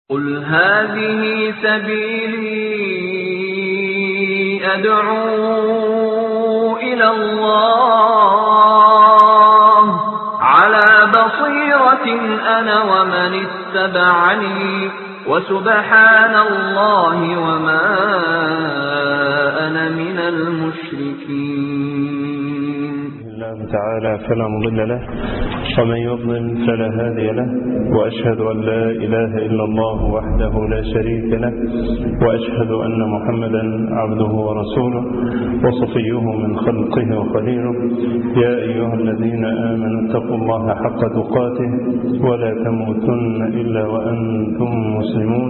قل هذه سبيلي أدعو إلى الله على بصيرة أنا ومن اتبعني وسبحان الله وما أنا من المشركين الله تعالى فلا مضل له ومن يضلل فلا هادي له وأشهد أن لا إله إلا الله وحده لا شريك له وأشهد أن محمدا عبده ورسوله وصفيه من خلقه وخليله يا أيها الذين آمنوا اتقوا الله حق تقاته ولا تموتن إلا وأنتم مسلمون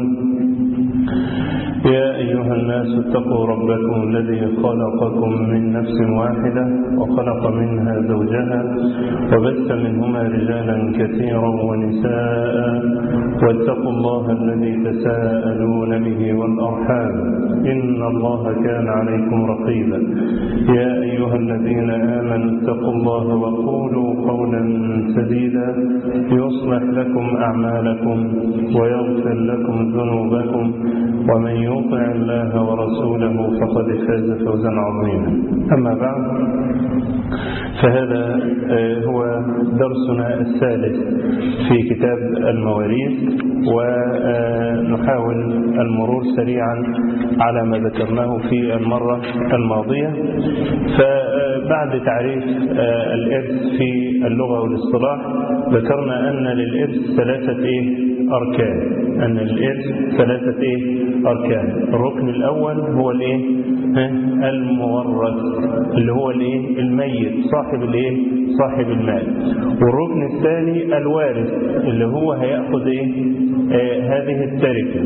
يا أيها الناس اتقوا ربكم الذي خلقكم من نفس واحدة وخلق منها زوجها وبث منهما رجالا كثيرا ونساء واتقوا الله الذي تساءلون به والأرحام إن الله كان عليكم رقيبا يا أيها الذين آمنوا اتقوا الله وقولوا قولا سديدا يصلح لكم أعمالكم ويغفر لكم ذنوبكم ومن يطع الله ورسوله فقد فاز فوزا عظيما أما بعد فهذا هو درسنا الثالث في كتاب المواريث ونحاول المرور سريعا على ما ذكرناه في المرة الماضية فبعد تعريف الإرث في اللغة والاصطلاح ذكرنا أن للإرث ثلاثة إيه؟ أركان أن للإرث ثلاثة إيه؟ أركان الركن الأول هو الإيه؟ المورث اللي هو الإيه؟ الميت صاحب الإيه؟ صاحب المال والركن الثاني الوارث اللي هو هيأخذ إيه؟ آه هذه التركة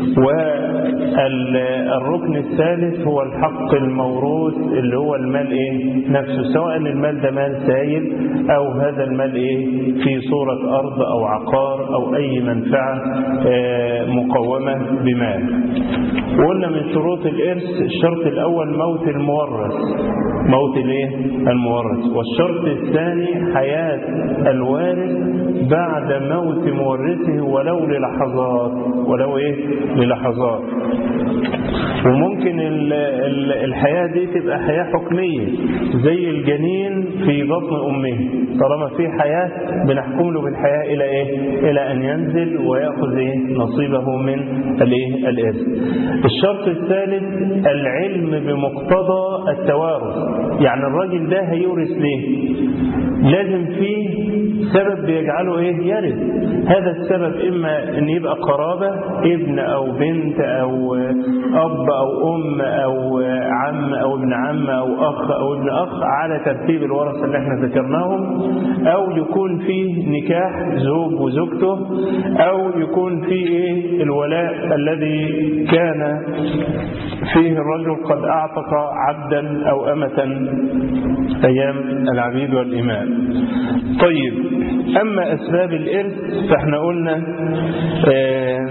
والركن الثالث هو الحق الموروث اللي هو المال إيه؟ نفسه سواء المال ده مال سائل أو هذا المال إيه؟ في صورة أرض أو عقار أو أي منفعة آه مقومة بمال وقلنا من شروط الإرث الشرط الأول موت المورث موت الايه المورث والشرط الثاني حياة الوارث بعد موت مورثه ولو للحظات ولو ايه للحظات وممكن الحياة دي تبقى حياة حكمية زي الجنين في بطن أمه طالما في حياة بنحكم له بالحياة إلى إيه؟ إلى أن ينزل ويأخذ إيه؟ نصيبه من الإيه؟ الإرث الشرط الثالث العلم بمقتضى التوارث يعني الراجل ده هيورث ليه لازم فيه سبب بيجعله ايه يرث هذا السبب اما ان يبقى قرابة ابن او بنت او اب او ام او عم او ابن عم او اخ او ابن اخ على ترتيب الورثة اللي احنا ذكرناهم او يكون فيه نكاح زوج وزوجته او يكون فيه ايه الولاء الذي كان فيه الرجل قد اعتق عبدا او امة ايام العبيد والامام طيب أما أسباب الإرث فاحنا قلنا آآ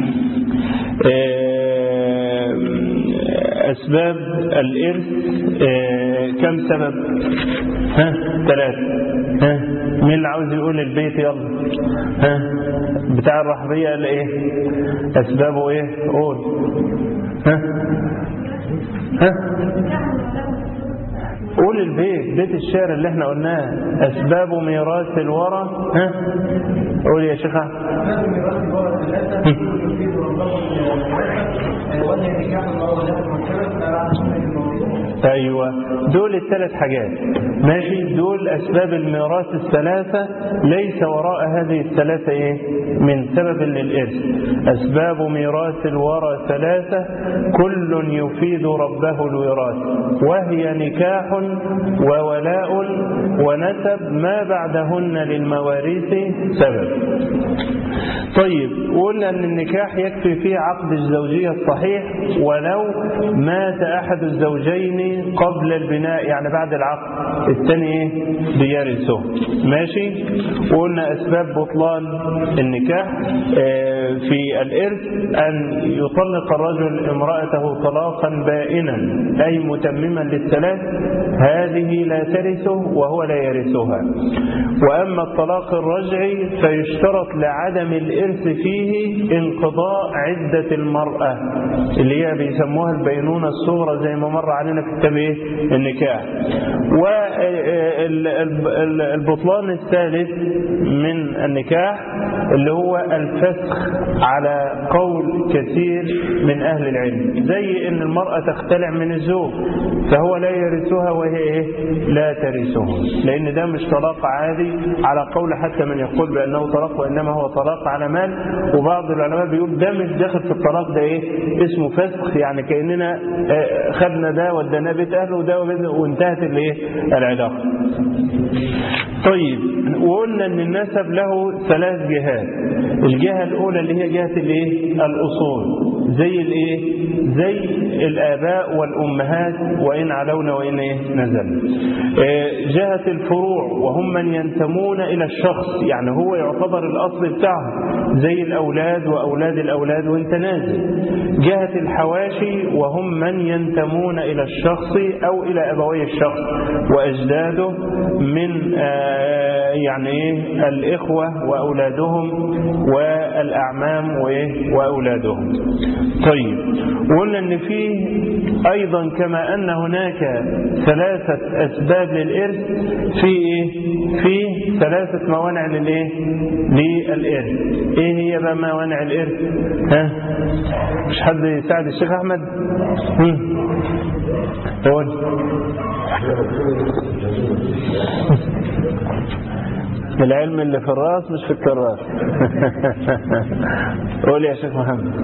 آآ أسباب الإرث كم سبب ها ثلاثة ها مين اللي عاوز يقول البيت يلا ها بتاع الرحبية قال ايه أسبابه ايه قول ها ها قول البيت بيت الشعر اللي احنا قلناه أسباب ميراث الورى ها قول يا شيخ ايوه دول الثلاث حاجات ماشي دول اسباب الميراث الثلاثه ليس وراء هذه الثلاثه ايه من سبب للارث اسباب ميراث الورى ثلاثه كل يفيد ربه الوراث وهي نكاح وولاء ونسب ما بعدهن للمواريث سبب طيب قلنا ان النكاح يكفي فيه عقد الزوجيه الصحيح ولو مات احد الزوجين قبل البناء يعني بعد العقد الثاني ايه بيرثه ماشي وقلنا اسباب بطلان النكاح اه في الارث ان يطلق الرجل امرأته طلاقا بائنا اي متمما للثلاث هذه لا ترثه وهو لا يرثها واما الطلاق الرجعي فيشترط لعدم الارث الإرث فيه انقضاء عدة المرأة اللي هي بيسموها البينونة الصغرى زي ما مر علينا في كتاب إيه؟ النكاح والبطلان الثالث من النكاح اللي هو الفسخ على قول كثير من أهل العلم زي ان المرأة تختلع من الزوج فهو لا يرثها وهي إيه؟ لا ترثه لأن ده مش طلاق عادي على قول حتى من يقول بأنه طلاق وإنما هو طلاق على مال وبعض العلماء بيقول ده مش داخل في الطلاق ده إيه اسمه فسخ يعني كأننا خدنا ده وديناه بيت أهله وده وانتهت الايه العلاقة طيب وقلنا ان النسب له ثلاث جهات الجهة الاولى اللي هي جهة الايه الاصول زي الايه زي الاباء والامهات وان علونا وان ايه نزل جهة الفروع وهم من ينتمون الى الشخص يعني هو يعتبر الاصل بتاعهم زي الاولاد واولاد الاولاد وانت نازل جهة الحواشي وهم من ينتمون الى الشخص او الى ابوي الشخص واجداده من يعني ايه الاخوه واولادهم والاعمام واولادهم طيب وقلنا ان فيه ايضا كما ان هناك ثلاثه اسباب للارث في ايه في ثلاثه موانع للايه للارث ايه هي بقى موانع الارث ها مش حد يساعد الشيخ احمد قول العلم اللي في الراس مش في الكراس قول يا شيخ محمد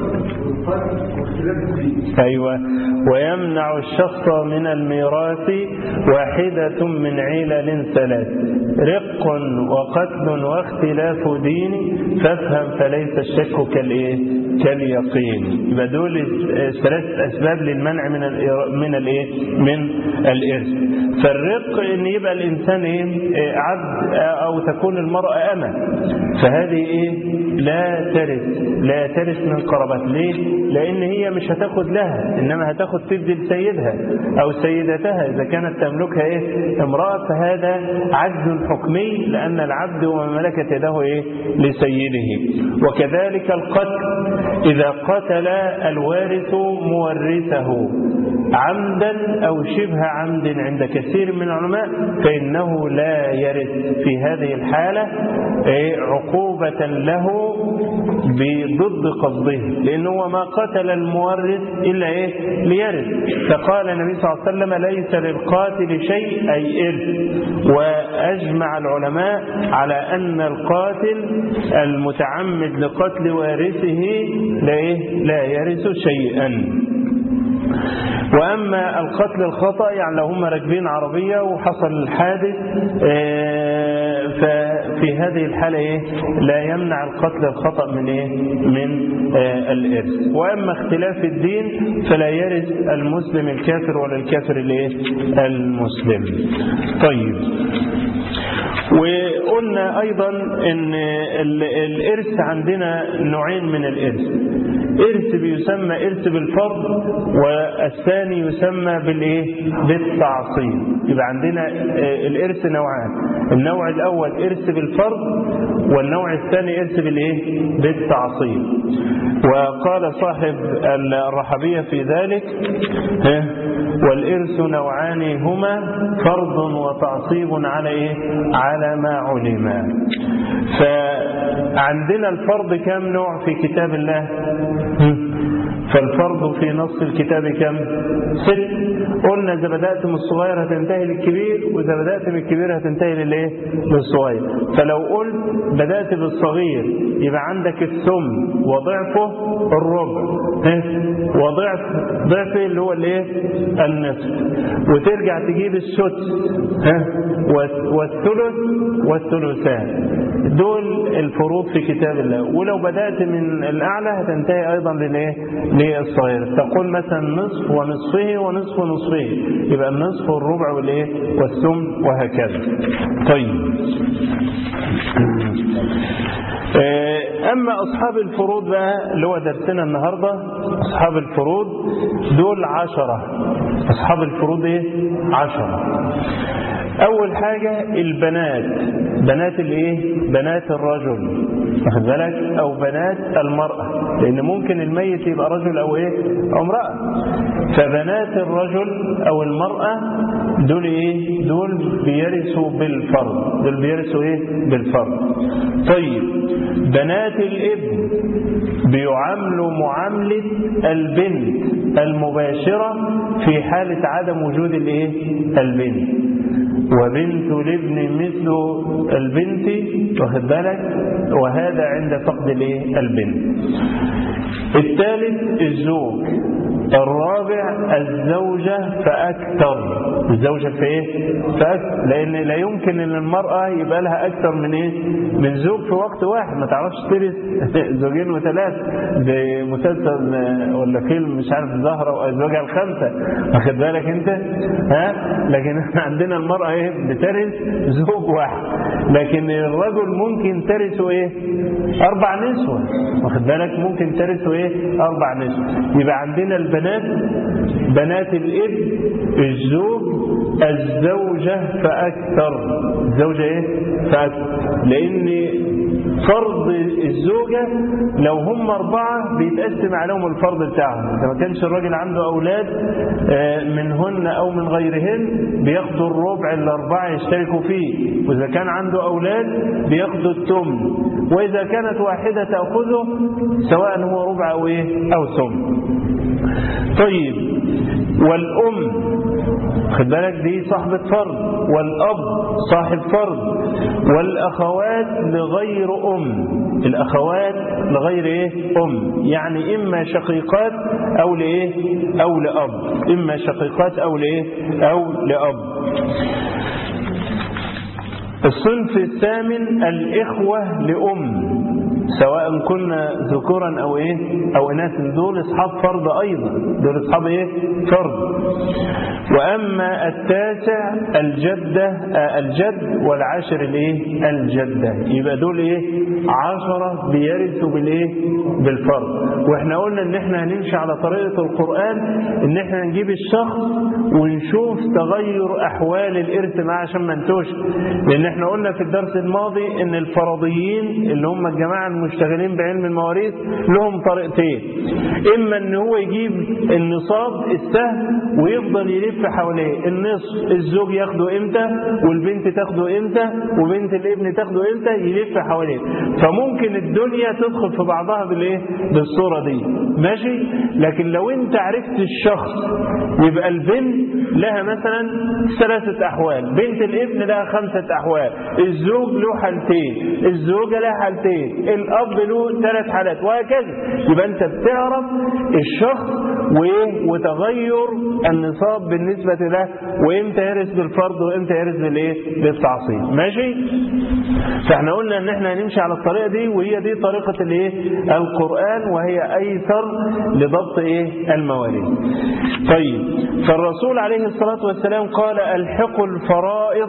أيوة ويمنع الشخص من الميراث واحدة من علل ثلاث رق وقتل واختلاف دين فافهم فليس الشك كالايه كاليقين يبقى دول ثلاث اسباب للمنع من من الايه من الارث فالرق ان يبقى الانسان ايه عبد او تكون المراه امه فهذه ايه لا ترث لا ترث من قرابات ليه لان هي مش هتاخد لها انما هتاخد تدي لسيدها او سيدتها اذا كانت تملكها ايه امراه فهذا عجز حكمي لان العبد وما ملكت يده ايه لسيده وكذلك القتل اذا قتل الوارث مورثه عمدا أو شبه عمد عند كثير من العلماء فإنه لا يرث في هذه الحالة عقوبة له بضد قصده لأنه ما قتل المورث إلا إيه ليرث فقال النبي صلى الله عليه وسلم ليس للقاتل شيء أي إرث وأجمع العلماء على أن القاتل المتعمد لقتل وارثه لا, إيه؟ لا يرث شيئا وأما القتل الخطأ يعني لو هم راكبين عربية وحصل الحادث ففي هذه الحالة إيه؟ لا يمنع القتل الخطأ من إيه؟ من الإرث وأما اختلاف الدين فلا يرث المسلم الكافر ولا الكافر الإيه؟ المسلم طيب وقلنا أيضا أن الإرث عندنا نوعين من الإرث إرث بيسمى إرث بالفرض والثاني يسمى بالإيه؟ بالتعصيب يبقى عندنا الإرث نوعان النوع الأول إرث بالفرض والنوع الثاني إرث بالإيه؟ بالتعصيب وقال صاحب الرحبية في ذلك والإرث نوعان هما فرض وتعصيب على إيه؟ على ما علم فعندنا الفرض كم نوع في كتاب الله فالفرض في نص الكتاب كم ست قلنا إذا بدأت من الصغير هتنتهي للكبير وإذا بدأت من الكبير هتنتهي للإيه للصغير فلو قلت بدأت بالصغير يبقى عندك الثم وضعفه الربع وضعف ضعف اللي هو الايه النصف وترجع تجيب السدس والثلث والثلثان دول الفروض في كتاب الله ولو بدأت من الأعلى هتنتهي أيضا للإيه للصغير تقول مثلا نصف ونصفه ونصف نصفه يبقى النصف والربع والإيه والثمن وهكذا طيب أما أصحاب الفروض بقى اللي هو درسنا النهاردة أصحاب الفروض دول عشرة أصحاب الفروض إيه عشرة أول حاجة البنات بنات الإيه؟ بنات الرجل واخد بالك أو بنات المرأة لأن ممكن الميت يبقى رجل أو إيه؟ أو امرأة فبنات الرجل أو المرأة دول إيه؟ دول بيرثوا بالفرض دول بيرثوا إيه؟ بالفرض طيب بنات الابن بيعاملوا معاملة البنت المباشرة في حالة عدم وجود الايه البنت وبنت الابن مثل البنت واخد بالك وهذا عند فقد الايه البنت الثالث الزوج الرابع الزوجة فأكثر الزوجة في إيه؟ فأكثر لأن لا يمكن أن المرأة يبقى لها أكثر من إيه؟ من زوج في وقت واحد ما تعرفش ترث زوجين وثلاث زي مسلسل ولا فيلم مش عارف زهرة وأزواجها الخمسة واخد بالك أنت؟ ها؟ لكن احنا عندنا المرأة إيه؟ بترث زوج واحد لكن الرجل ممكن ترثه إيه؟ أربع نسوة واخد بالك ممكن ترثه إيه؟ أربع نسوة يبقى عندنا البنات بنات الابن الزوج الزوجة فأكثر الزوجة إيه؟ فأكثر لأن فرض الزوجة لو هم أربعة بيتقسم عليهم الفرض بتاعهم إذا ما كانش الراجل عنده أولاد منهن أو من غيرهن بياخدوا الربع الأربعة يشتركوا فيه وإذا كان عنده أولاد بياخدوا التمن وإذا كانت واحدة تأخذه سواء هو ربع أو إيه أو ثمن طيب والأم خد بالك دي صاحبة فرض والأب صاحب فرض والأخوات لغير أم الأخوات لغير إيه أم يعني إما شقيقات أو لإيه أو لأب إما شقيقات أو لإيه أو لأب الصنف الثامن الإخوة لأم سواء كنا ذكورا او ايه او اناث دول اصحاب فرض ايضا دول اصحاب ايه فرض واما التاسع الجدة آه الجد والعاشر الايه الجدة يبقى دول ايه عشرة بيرثوا بالايه بالفرض واحنا قلنا ان احنا هنمشي على طريقة القرآن ان احنا نجيب الشخص ونشوف تغير احوال الارث معاه عشان ما نتوش لان احنا قلنا في الدرس الماضي ان الفرضيين اللي هم الجماعة المشتغلين بعلم المواريث لهم طريقتين اما ان هو يجيب النصاب السهم ويفضل يلف حواليه النصف الزوج ياخده امتى والبنت تاخده امتى وبنت الابن تاخده امتى يلف حواليه فممكن الدنيا تدخل في بعضها بالايه بالصوره دي ماشي لكن لو انت عرفت الشخص يبقى البنت لها مثلا ثلاثه احوال بنت الابن لها خمسه احوال الزوج له حالتين الزوجه لها حالتين الاب له ثلاث حالات وهكذا يبقى انت بتعرف الشخص وايه وتغير النصاب بالنسبه له وامتى يرث بالفرض وامتى يرث بالايه بالتعصيب ماشي فاحنا قلنا ان احنا هنمشي على الطريقه دي وهي دي طريقه الايه القران وهي ايسر لضبط ايه المواريث طيب فالرسول عليه الصلاه والسلام قال الحقوا الفرائض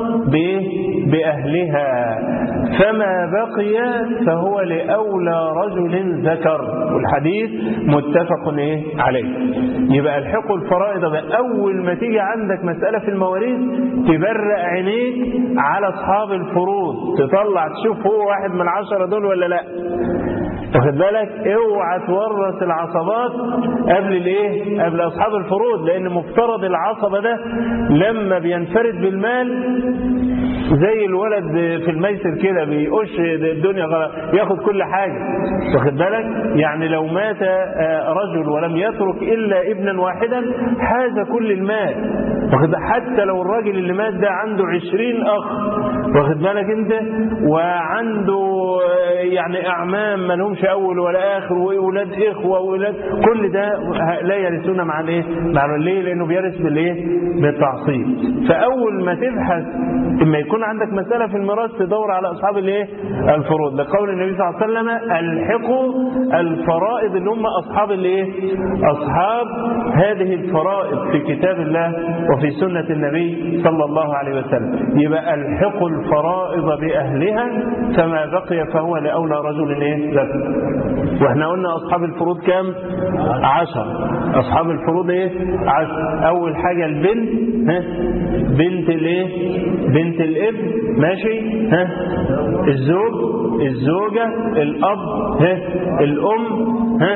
باهلها فما بقي فهو لأولى رجل ذكر والحديث متفق إيه عليه يبقى الحقوا الفرائض بأول ما تيجي عندك مسألة في المواريث تبرق عينيك على أصحاب الفروض تطلع تشوف هو واحد من العشرة دول ولا لا واخد بالك اوعى تورث العصبات قبل الايه قبل اصحاب الفروض لان مفترض العصبه ده لما بينفرد بالمال زي الولد في الميسر كده بيقش الدنيا غلط ياخد كل حاجه واخد بالك يعني لو مات رجل ولم يترك الا ابنا واحدا حاز كل المال واخد حتى لو الراجل اللي مات ده عنده عشرين اخ واخد بالك انت وعنده يعني اعمام ما لهمش اول ولا اخر واولاد اخوه واولاد كل ده لا يرثون مع الايه مع ليه لانه بيرث بالايه بالتعصيب فاول ما تبحث اما يكون عندك مساله في الميراث تدور على اصحاب الايه الفروض لقول النبي صلى الله عليه وسلم الحقوا الفرائض اللي هم اصحاب الايه اصحاب هذه الفرائض في كتاب الله وفي سنه النبي صلى الله عليه وسلم يبقى الحقوا الفرائض باهلها فما بقي فهو لاولى أولى رجل إيه ذكر وإحنا قلنا أصحاب الفروض كام عشر أصحاب الفروض إيه عشر أول حاجة البنت ها بنت الإيه بنت الابن ماشي ها الزوج الزوجة الأب ها الأم ها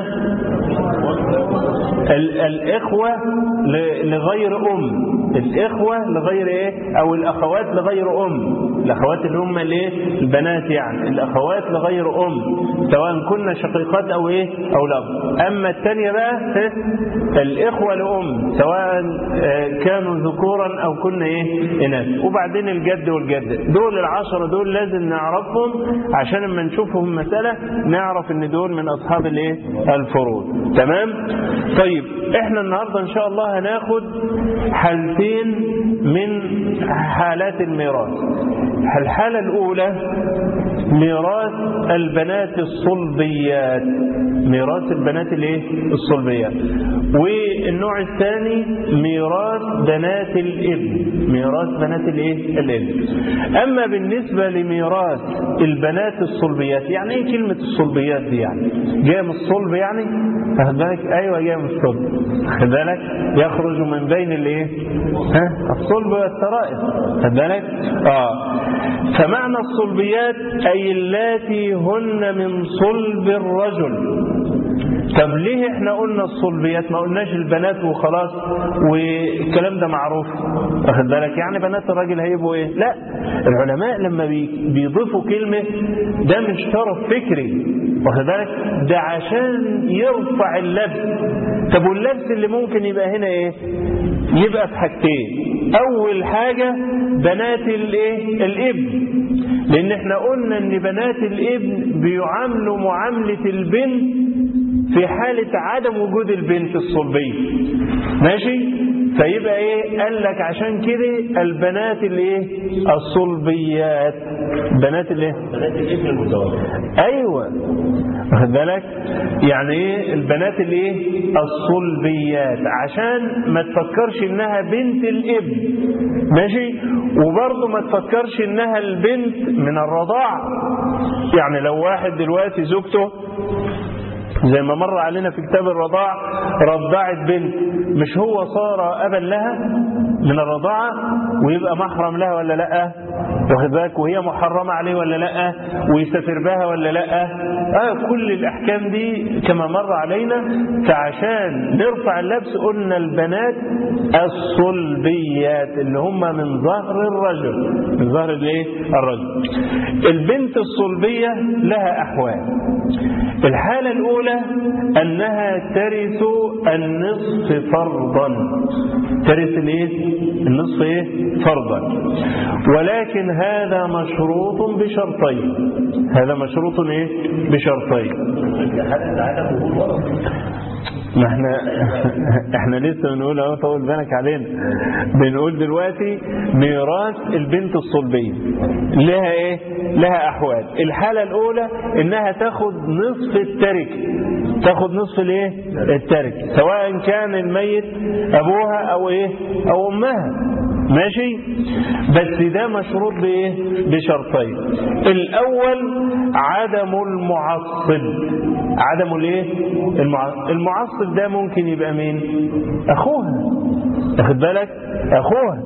ال- الإخوة ل- لغير أم الإخوة لغير إيه أو الأخوات لغير أم الأخوات اللي هم الإيه البنات يعني الأخوات لغير أم سواء كنا شقيقات أو إيه أو لا أما الثانية بقى ها، الإخوة لأم سواء آه، كانوا ذكورا أو كنا إيه إناث وبعدين الجد والجدة دول العشرة دول لازم نعرفهم عشان لما نشوفهم مسألة نعرف إن دول من أصحاب الإيه الفروض تمام طيب احنا النهاردة ان شاء الله هناخد حالتين من حالات الميراث الحالة الاولى ميراث البنات الصلبيات ميراث البنات الايه الصلبيات والنوع الثاني ميراث بنات الابن ميراث بنات الايه الابن اما بالنسبة لميراث البنات الصلبيات يعني ايه كلمة الصلبيات دي يعني جايه من الصلب يعني واخد بالك ايوه جايه من الصلب واخد بالك يخرج من بين الايه ها الصلب والترائب واخد بالك اه فمعنى الصلبيات اي اللاتي هن من صلب الرجل طب ليه احنا قلنا الصلبيات ما قلناش البنات وخلاص والكلام ده معروف واخد بالك يعني بنات الراجل هيبقوا ايه لا العلماء لما بي- بيضيفوا كلمة ده مش طرف فكري واخد بالك ده عشان يرفع اللبس طب واللبس اللي ممكن يبقى هنا ايه يبقى في حاجتين اول حاجة بنات الايه الابن لان احنا قلنا ان بنات الابن بيعاملوا معاملة البنت في حالة عدم وجود البنت الصلبية ماشي فيبقى ايه قال لك عشان كده البنات الايه الصلبيات بنات الايه بنات الابن المتوفى ايوه واخد بالك يعني ايه البنات الايه الصلبيات عشان ما تفكرش انها بنت الابن ماشي وبرضه ما تفكرش انها البنت من الرضاعه يعني لو واحد دلوقتي زوجته زي ما مر علينا في كتاب الرضاع رضعت بنت مش هو صار أبا لها من الرضاعة ويبقى محرم لها ولا لا واخد بالك وهي محرمة عليه ولا لا ويسافر بها ولا لا آه كل الأحكام دي كما مر علينا فعشان نرفع اللبس قلنا البنات الصلبيات اللي هم من ظهر الرجل من ظهر الايه الرجل البنت الصلبية لها أحوال الحالة الأولى أنها ترث النصف فرضا ترث الايه النصف ايه فرضا ولكن هذا مشروط بشرطين هذا مشروط ايه بشرطين حالة عدم وجود ورث ما احنا احنا لسه بنقول اهو طول بالك علينا بنقول دلوقتي ميراث البنت الصلبيه لها ايه لها احوال الحاله الاولى انها تاخد نصف التركه تاخد نصف الايه التركه سواء كان الميت ابوها او ايه او امها ماشي بس ده مشروط بايه بشرطين الاول عدم المعصب عدم الايه المع- المعصب ده ممكن يبقى مين اخوها واخد بالك اخوها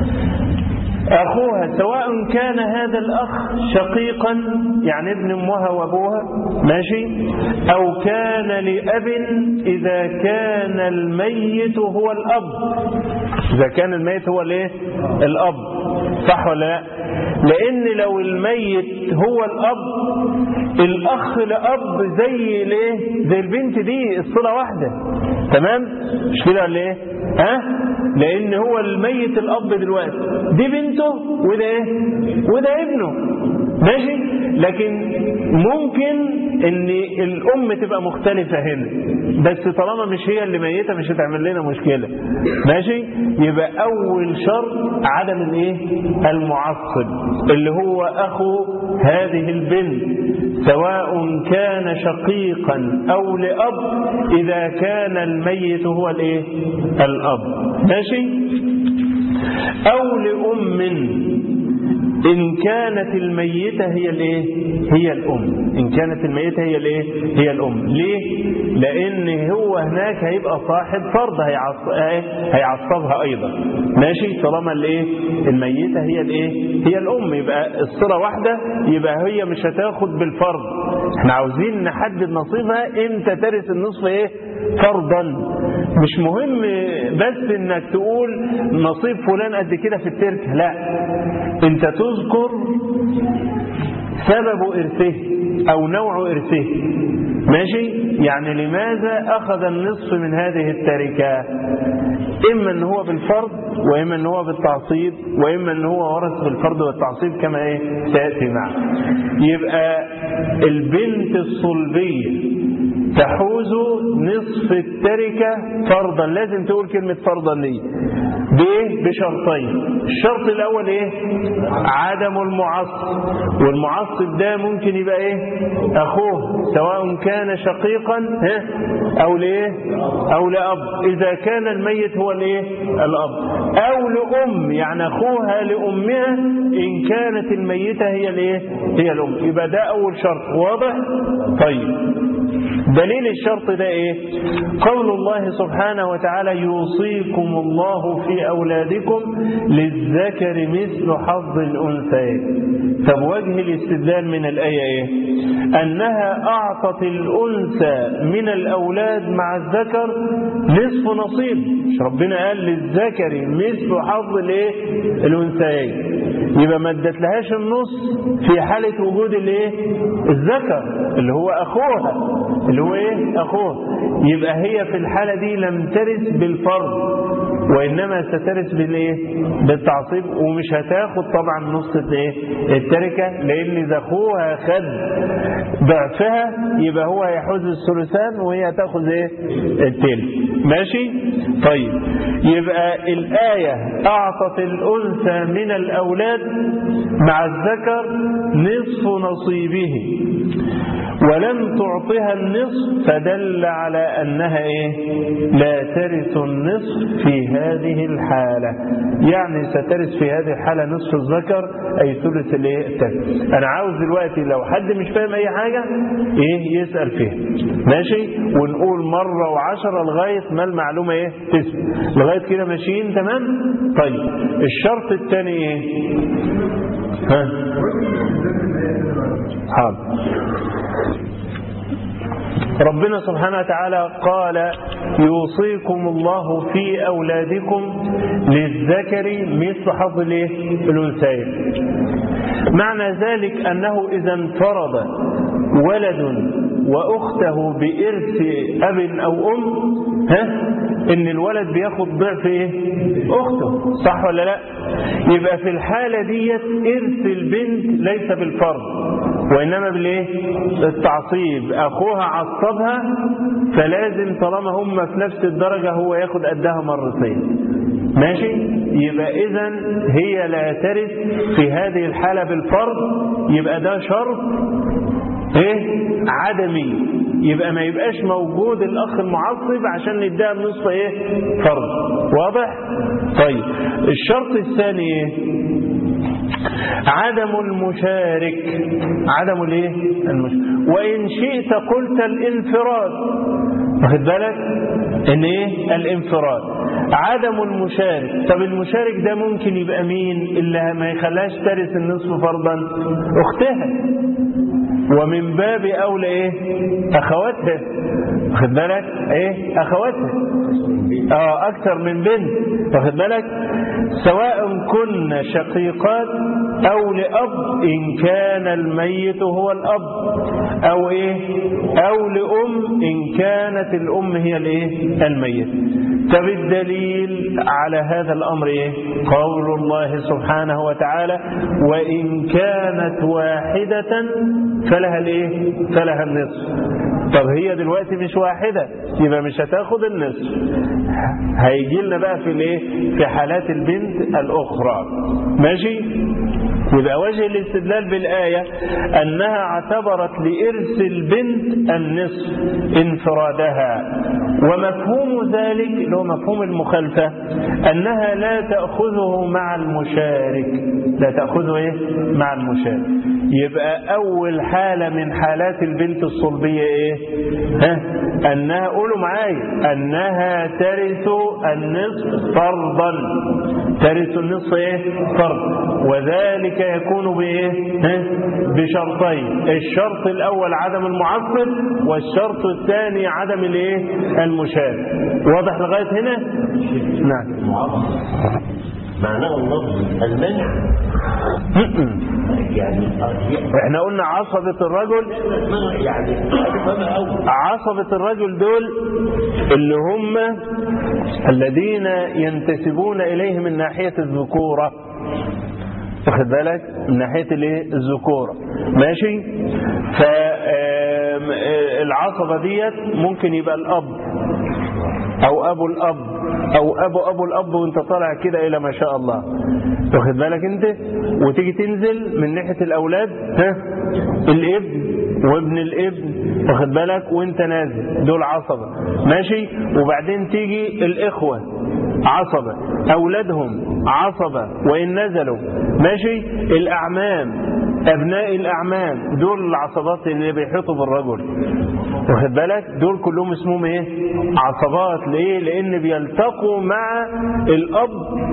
أخوها سواء كان هذا الأخ شقيقا يعني ابن أمها وأبوها ماشي أو كان لأب إذا كان الميت هو الأب إذا كان الميت هو الإيه؟ الأب صح ولا لا لأن لو الميت هو الأب الأخ لأب زي الإيه زي البنت دي الصلة واحدة تمام مش كده ولا إيه ها لأن هو الميت الأب دلوقتي دي بنته وده إيه وده ابنه ماشي لكن ممكن ان الام تبقى مختلفة هنا بس طالما مش هي اللي ميتة مش هتعمل لنا مشكلة ماشي يبقى اول شرط عدم الايه المعصب اللي هو اخو هذه البنت سواء كان شقيقا او لاب اذا كان الميت هو الايه الاب ماشي او لام إن كانت الميتة هي الإيه؟ هي الأم إن كانت الميتة هي الإيه؟ هي الأم ليه؟ لأن هو هناك هيبقى صاحب فرض هيعص... هيعصبها أيضا ماشي طالما الإيه؟ الميتة هي الإيه؟ هي الأم يبقى الصلة واحدة يبقى هي مش هتاخد بالفرض احنا عاوزين نحدد نصيبها امتى ترث النصف ايه فرضا مش مهم بس انك تقول نصيب فلان قد كده في التركه لا انت تذكر سبب ارثه او نوع ارثه ماشي يعني لماذا اخذ النصف من هذه التركه اما ان هو بالفرض واما ان هو بالتعصيب واما ان هو ورث بالفرض والتعصيب كما ايه سياتي معنا يبقى البنت الصلبيه تحوز نصف التركة فرضا لازم تقول كلمة فرضا دي بايه بشرطين الشرط الاول ايه عدم المعصب والمعصب ده ممكن يبقى ايه اخوه سواء كان شقيقا ها او لايه او لاب اذا كان الميت هو الايه الاب او لام يعني اخوها لامها ان كانت الميته هي الايه هي الام يبقى ده اول شرط واضح طيب دليل الشرط ده ايه قول الله سبحانه وتعالى يوصيكم الله في اولادكم للذكر مثل حظ الانثيين طب وجه الاستدلال من الايه ايه انها اعطت الانثى من الاولاد مع الذكر نصف نصيب مش ربنا قال للذكر مثل حظ الايه الانثيين يبقى ما ادتلهاش النص في حاله وجود الايه الذكر اللي هو اخوها اللي هو ايه اخوه يبقى هي في الحالة دي لم ترث بالفرض وإنما سترث بالايه بالتعصيب ومش هتاخد طبعا نص الايه التركة لأن إذا أخوها خد ضعفها يبقى هو هيحوز الثلثان وهي هتاخد ايه التلت ماشي طيب يبقى الآية أعطت الأنثى من الأولاد مع الذكر نصف نصيبه ولم تعطها النصف فدل على أنها إيه؟ لا ترث النصف في هذه الحالة يعني سترث في هذه الحالة نصف الذكر أي ثلث الإيه؟ التالت أنا عاوز دلوقتي لو حد مش فاهم أي حاجة إيه يسأل فيها ماشي ونقول مرة وعشرة لغاية ما المعلومة إيه تسمع لغاية كده ماشيين تمام طيب الشرط الثاني إيه ها حاضر ربنا سبحانه وتعالى قال يوصيكم الله في أولادكم للذكر مثل حظ الأنثيين معنى ذلك أنه إذا انفرض ولد وأخته بإرث أب أو أم ها إن الولد بياخد ضعف إيه؟ أخته صح ولا لا يبقى في الحالة ديت إرث البنت ليس بالفرض وإنما بالإيه التعصيب أخوها عصبها فلازم طالما هم في نفس الدرجة هو ياخد قدها مرتين ماشي يبقى إذا هي لا ترث في هذه الحالة بالفرض يبقى ده شرط ايه عدمي يبقى ما يبقاش موجود الاخ المعصب عشان نديها بنصف ايه فرض واضح طيب الشرط الثاني ايه عدم المشارك عدم الايه المشارك وان شئت قلت الانفراد واخد بالك ان ايه الانفراد عدم المشارك طب المشارك ده ممكن يبقى مين اللي ما يخليهاش ترث النصف فرضا اختها ومن باب اولى ايه اخواتها واخد بالك ايه اخواتها اه اكثر من بنت واخد بالك سواء كن شقيقات او لاب ان كان الميت هو الاب او ايه او لام ان كانت الام هي الايه الميت طب الدليل على هذا الامر ايه قول الله سبحانه وتعالى وان كانت واحده فلها الايه فلها النصف طب هي دلوقتي مش واحدة يبقى مش هتاخد النصف هيجي لنا بقى في الايه في حالات البنت الاخرى ماشي يبقى وجه الاستدلال بالآية أنها اعتبرت لإرث البنت النصف انفرادها ومفهوم ذلك اللي هو مفهوم المخالفة أنها لا تأخذه مع المشارك لا تأخذه إيه؟ مع المشارك يبقى أول حالة من حالات البنت الصلبية إيه ها؟ أنها قولوا معايا أنها ترث النصف فرضا ترث النصف إيه فرض وذلك يكون بإيه ها؟ بشرطين الشرط الأول عدم المعصب والشرط الثاني عدم الإيه المشارك واضح لغاية هنا نعم معناه اللفظ المنع يعني احنا قلنا عصبة الرجل يعني فما أول عصبة الرجل دول اللي هم الذين ينتسبون إليه من ناحية الذكورة واخد بالك من ناحية الايه الذكورة ماشي فالعصبة ديت ممكن يبقى الأب أو أبو الأب أو أبو أبو الأب وأنت طالع كده إلى ما شاء الله واخد بالك أنت وتيجي تنزل من ناحية الأولاد ها الابن وابن الابن واخد بالك وانت نازل دول عصبة ماشي وبعدين تيجي الإخوة عصبة أولادهم عصبة وإن نزلوا ماشي الأعمام أبناء الأعمام دول العصبات اللي بيحيطوا بالرجل واخد بالك دول كلهم اسمهم ايه عصبات ليه لأن بيلتقوا مع الأب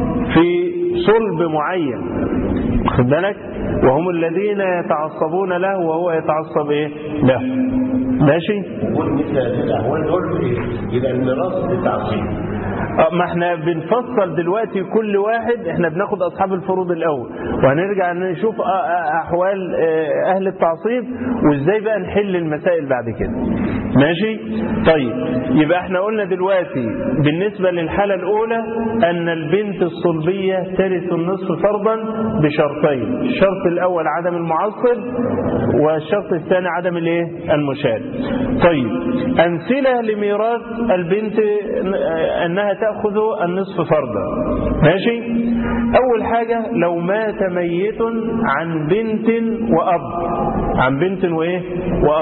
في صلب معين واخد بالك وهم الذين يتعصبون له وهو يتعصب ايه له ماشي مثل هذه الأحوال دول يبقى الميراث بالتعصيب آه، ما احنا بنفصل دلوقتي كل واحد احنا بناخد اصحاب الفروض الاول وهنرجع نشوف آه، آه، احوال آه، اهل التعصيب وازاي بقى نحل المسائل بعد كده ماشي طيب يبقى احنا قلنا دلوقتي بالنسبة للحالة الاولى ان البنت الصلبية ترث النصف فرضا بشرطين الشرط الاول عدم المعصب والشرط الثاني عدم الايه المشارك طيب امثلة لميراث البنت آه، انها تأخذ النصف فرضا ماشي اول حاجة لو مات ميت عن بنت واب عن بنت وايه واب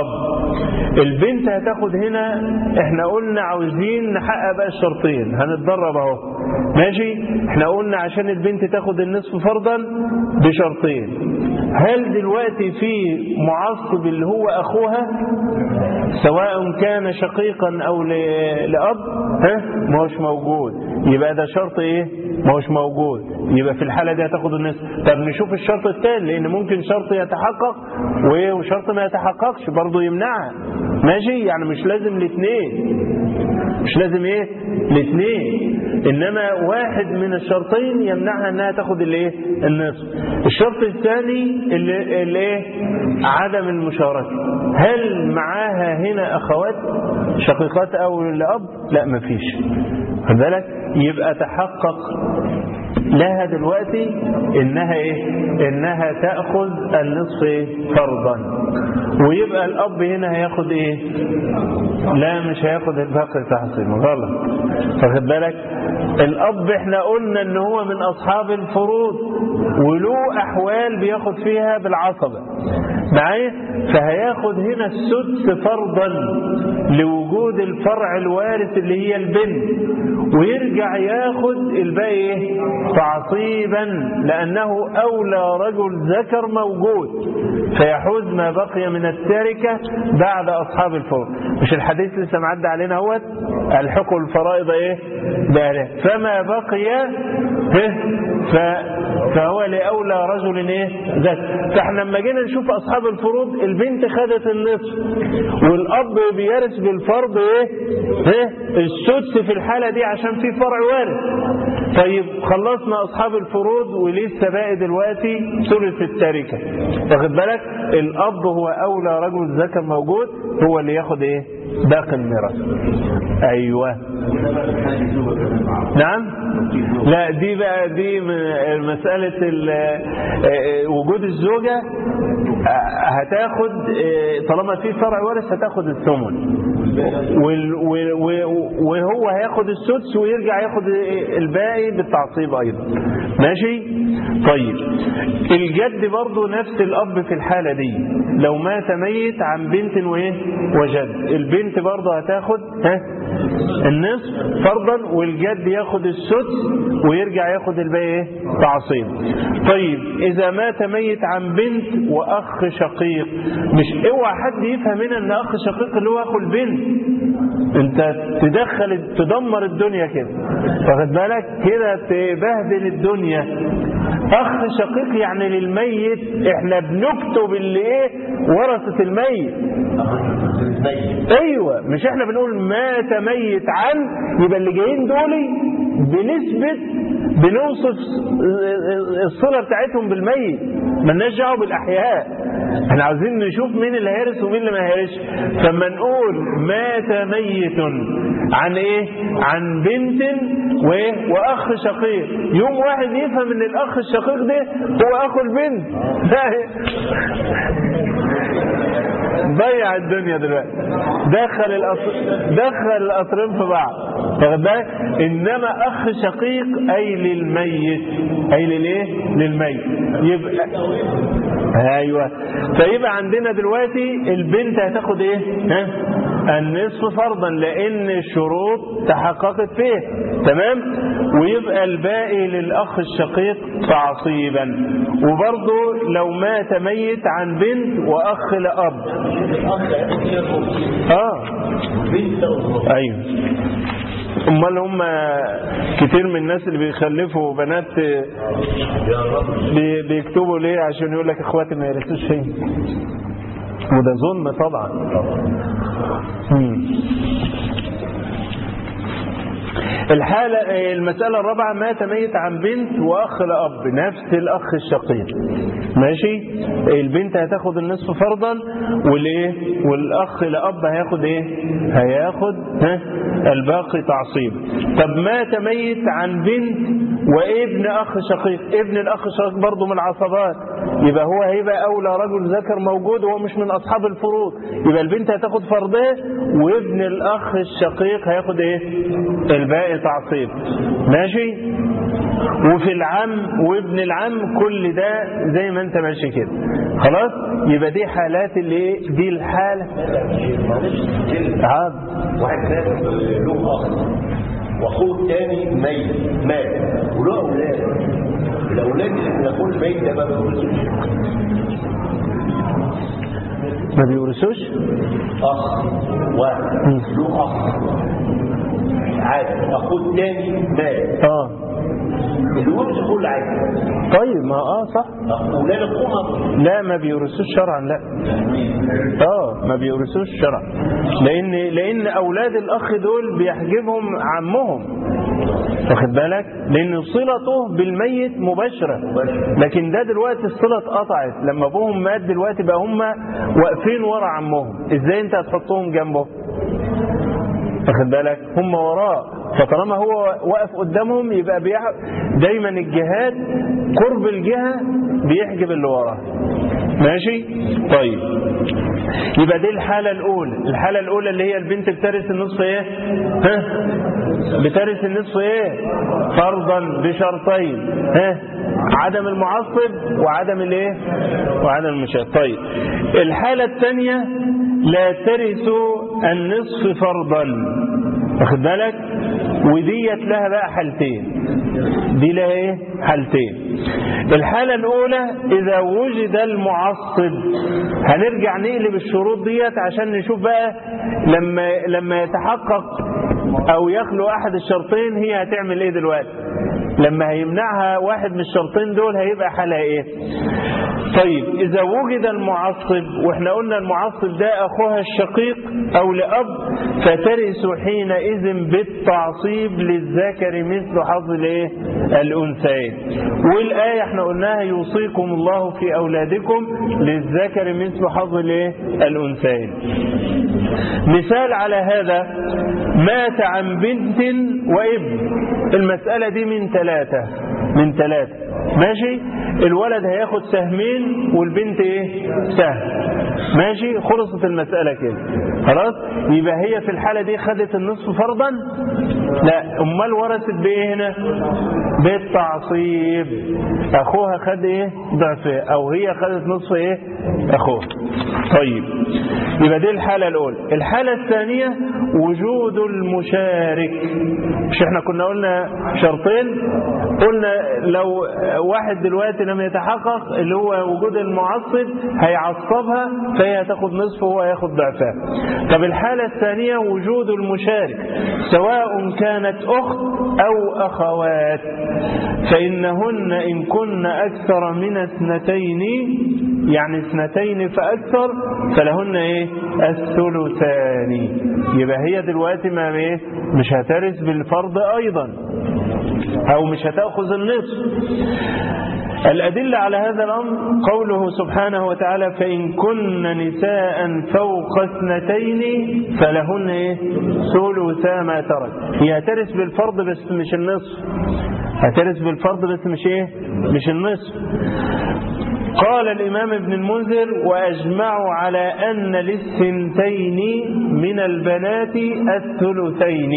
البنت هتاخد هنا احنا قلنا عاوزين نحقق بقى الشرطين هنتدرب اهو ماشي احنا قلنا عشان البنت تاخد النصف فرضا بشرطين هل دلوقتي في معصب اللي هو اخوها سواء كان شقيقا او ل- لاب ها ما هوش موجود يبقى ده شرط ايه ما هوش موجود يبقى في الحاله دي هتاخد النصف طب نشوف الشرط الثاني لان ممكن شرط يتحقق وايه وشرط ما يتحققش برضه يمنعها ماشي يعني مش لازم الاثنين مش لازم ايه الاثنين انما واحد من الشرطين يمنعها انها تاخد الايه النصف الشرط الثاني اللي اللي ايه عدم المشاركه هل معاها هنا اخوات شقيقات او لاب لا مفيش خد بالك يبقى تحقق لها دلوقتي انها ايه انها تاخذ النصف إيه؟ فرضا ويبقى الاب هنا هياخد ايه لا مش هياخد الباقي تحصيل غلط واخد بالك الاب احنا قلنا ان هو من اصحاب الفروض وله احوال بياخد فيها بالعصبه معايا فهياخد هنا السدس فرضا لوجود الفرع الوارث اللي هي البنت ويرجع ياخد الباقي ايه تعصيبا لانه اولى رجل ذكر موجود فيحوز ما بقي من التركه بعد اصحاب الفروض مش الحديث لسه معدي علينا اهوت الحقوا الفرائض ايه بأهلها فما بقي إيه؟ ف فهو لأولى رجل ايه ذكر فاحنا لما جينا نشوف اصحاب الفروض البنت خدت النصف والاب بيرث بالفرض ايه ايه السدس في الحالة دي عشان في فرع وارث طيب خلصنا اصحاب الفروض ولسه باقي دلوقتي ثلث التركة واخد بالك الاب هو اولى رجل ذكر موجود هو اللي ياخد ايه باقي الميراث ايوه نعم لا دي بقى دي م- مسألة ال- آه، وجود الزوجة آه، هتاخد آه، طالما في فرع وارث هتاخد الثمن وال- و- و- وهو هياخد السدس ويرجع ياخد الباقي بالتعصيب ايضا ماشي طيب الجد برضه نفس الاب في الحالة دي لو مات ميت عن بنت وايه وجد البنت برضه هتاخد ها النصف فرضا والجد ياخد السدس ويرجع ياخد الباقي ايه تعصيب طيب اذا مات ميت عن بنت واخ شقيق مش اوعى حد يفهم هنا ان اخ شقيق اللي هو اخو البنت انت تدخل تدمر الدنيا كده واخد بالك كده تبهدل الدنيا اخ شقيق يعني للميت احنا بنكتب اللي ايه ورثة الميت ايوه مش احنا بنقول مات ميت عن يبقى اللي جايين دول بنسبة بنوصف الصلة بتاعتهم بالميت مالناش دعوه بالاحياء احنا عاوزين نشوف مين اللي هيرث ومين اللي ما هيرثش فما نقول مات ميت عن ايه عن بنت وايه واخ شقيق يوم واحد يفهم ان الاخ الشقيق ده هو اخو البنت ضيع الدنيا دلوقتي دخل الأصر... دخل القطرين في بعض واخد بالك انما اخ شقيق اي للميت اي للايه للميت يبقى ايوه فيبقى عندنا دلوقتي البنت هتاخد ايه ها النصف فرضا لان الشروط تحققت فيه تمام ويبقى الباقي للاخ الشقيق تعصيبا وبرضه لو مات ميت عن بنت واخ لاب اه ايوه امال هم كتير من الناس اللي بيخلفوا بنات بي- بيكتبوا ليه عشان يقول لك اخواتي ما يرثوش شيء وده ظلم طبعا مم. الحالة المسألة الرابعة مات ميت عن بنت وأخ لأب نفس الأخ الشقيق ماشي البنت هتاخد النصف فرضا والإيه والأخ لأب هياخد إيه هياخد ها الباقي تعصيب طب مات ميت عن بنت وابن أخ شقيق ابن الأخ الشقيق برضه من العصبات يبقى هو هيبقى أولى رجل ذكر موجود وهو مش من أصحاب الفروض يبقى البنت هتاخد فرضها وابن الأخ الشقيق هياخد إيه الباقي تعصيب ماشي وفي العم وابن العم كل ده زي ما انت ماشي كده خلاص يبقى دي حالات اللي ايه دي الحالة عاد واحد مات له اخ واخوه الثاني ميت مات وله اولاد الاولاد اللي من اخوه الميت ده ما بيورثوش ما بيورثوش اخ واحد له اخ عادي اخوه الثاني مات اه الورث كله عادي طيب ما اه صح اولاد اخوه لا ما بيورثوش شرعا لا اه ما بيورثوش شرعا لان لان اولاد الاخ دول بيحجبهم عمهم واخد بالك لان صلته بالميت مباشره لكن ده دلوقتي الصله اتقطعت لما ابوهم مات دلوقتي بقى هم واقفين ورا عمهم ازاي انت هتحطهم جنبه واخد بالك هم وراه فطالما هو واقف قدامهم يبقى بيح... دايما الجهات قرب الجهه بيحجب اللي وراه ماشي طيب يبقى دي الحالة الأولى الحالة الأولى اللي هي البنت بترث النصف إيه ها بترث النصف إيه فرضا بشرطين ها عدم المعصب وعدم الايه وعدم المشاهد طيب الحالة الثانية لا ترث النصف فرضا واخد بالك وديت لها بقى حالتين دي لها ايه حالتين الحالة الأولى إذا وجد المعصب هنرجع نقلب الشروط ديت عشان نشوف بقى لما لما يتحقق أو يخلو أحد الشرطين هي هتعمل إيه دلوقتي لما هيمنعها واحد من الشرطين دول هيبقى حالها إيه طيب إذا وجد المعصب وإحنا قلنا المعصب ده أخوها الشقيق أو لأب فترث حينئذ بالتعصيب للذكر مثل حظ الايه الأنثيين والآية إحنا قلناها يوصيكم الله في أولادكم للذكر مثل حظ الايه الأنثيين مثال على هذا مات عن بنت وابن المسألة دي من ثلاثة من ثلاثة ماشي الولد هياخد سهمين والبنت ايه سهم ماشي خلصت المسألة كده خلاص يبقى هي في الحالة دي خدت النصف فرضا لا امال ورثت بايه هنا بالتعصيب اخوها خد ايه ضعف او هي خدت نصف ايه اخوها طيب يبقى دي الحالة الاولى الحالة الثانية وجود المشارك مش احنا كنا قلنا شرطين قلنا لو واحد دلوقتي لم يتحقق اللي هو وجود المعصب هيعصبها فهي هتاخد نصف وهو هياخد ضعفها طب الحالة الثانية وجود المشارك سواء كانت أخت أو أخوات فإنهن إن كن أكثر من اثنتين يعني اثنتين فأكثر فلهن إيه الثلثان يبقى هي دلوقتي ما إيه مش هترث بالفرض أيضا أو مش هتأخذ النصف الأدلة على هذا الأمر قوله سبحانه وتعالى فإن كن نساء فوق اثنتين فلهن إيه؟ ثلثا ما ترك هي هترث بالفرض بس مش النصف هترث بالفرض بس مش إيه مش النصف قال الإمام ابن المنذر وأجمعوا على أن للثنتين من البنات الثلثين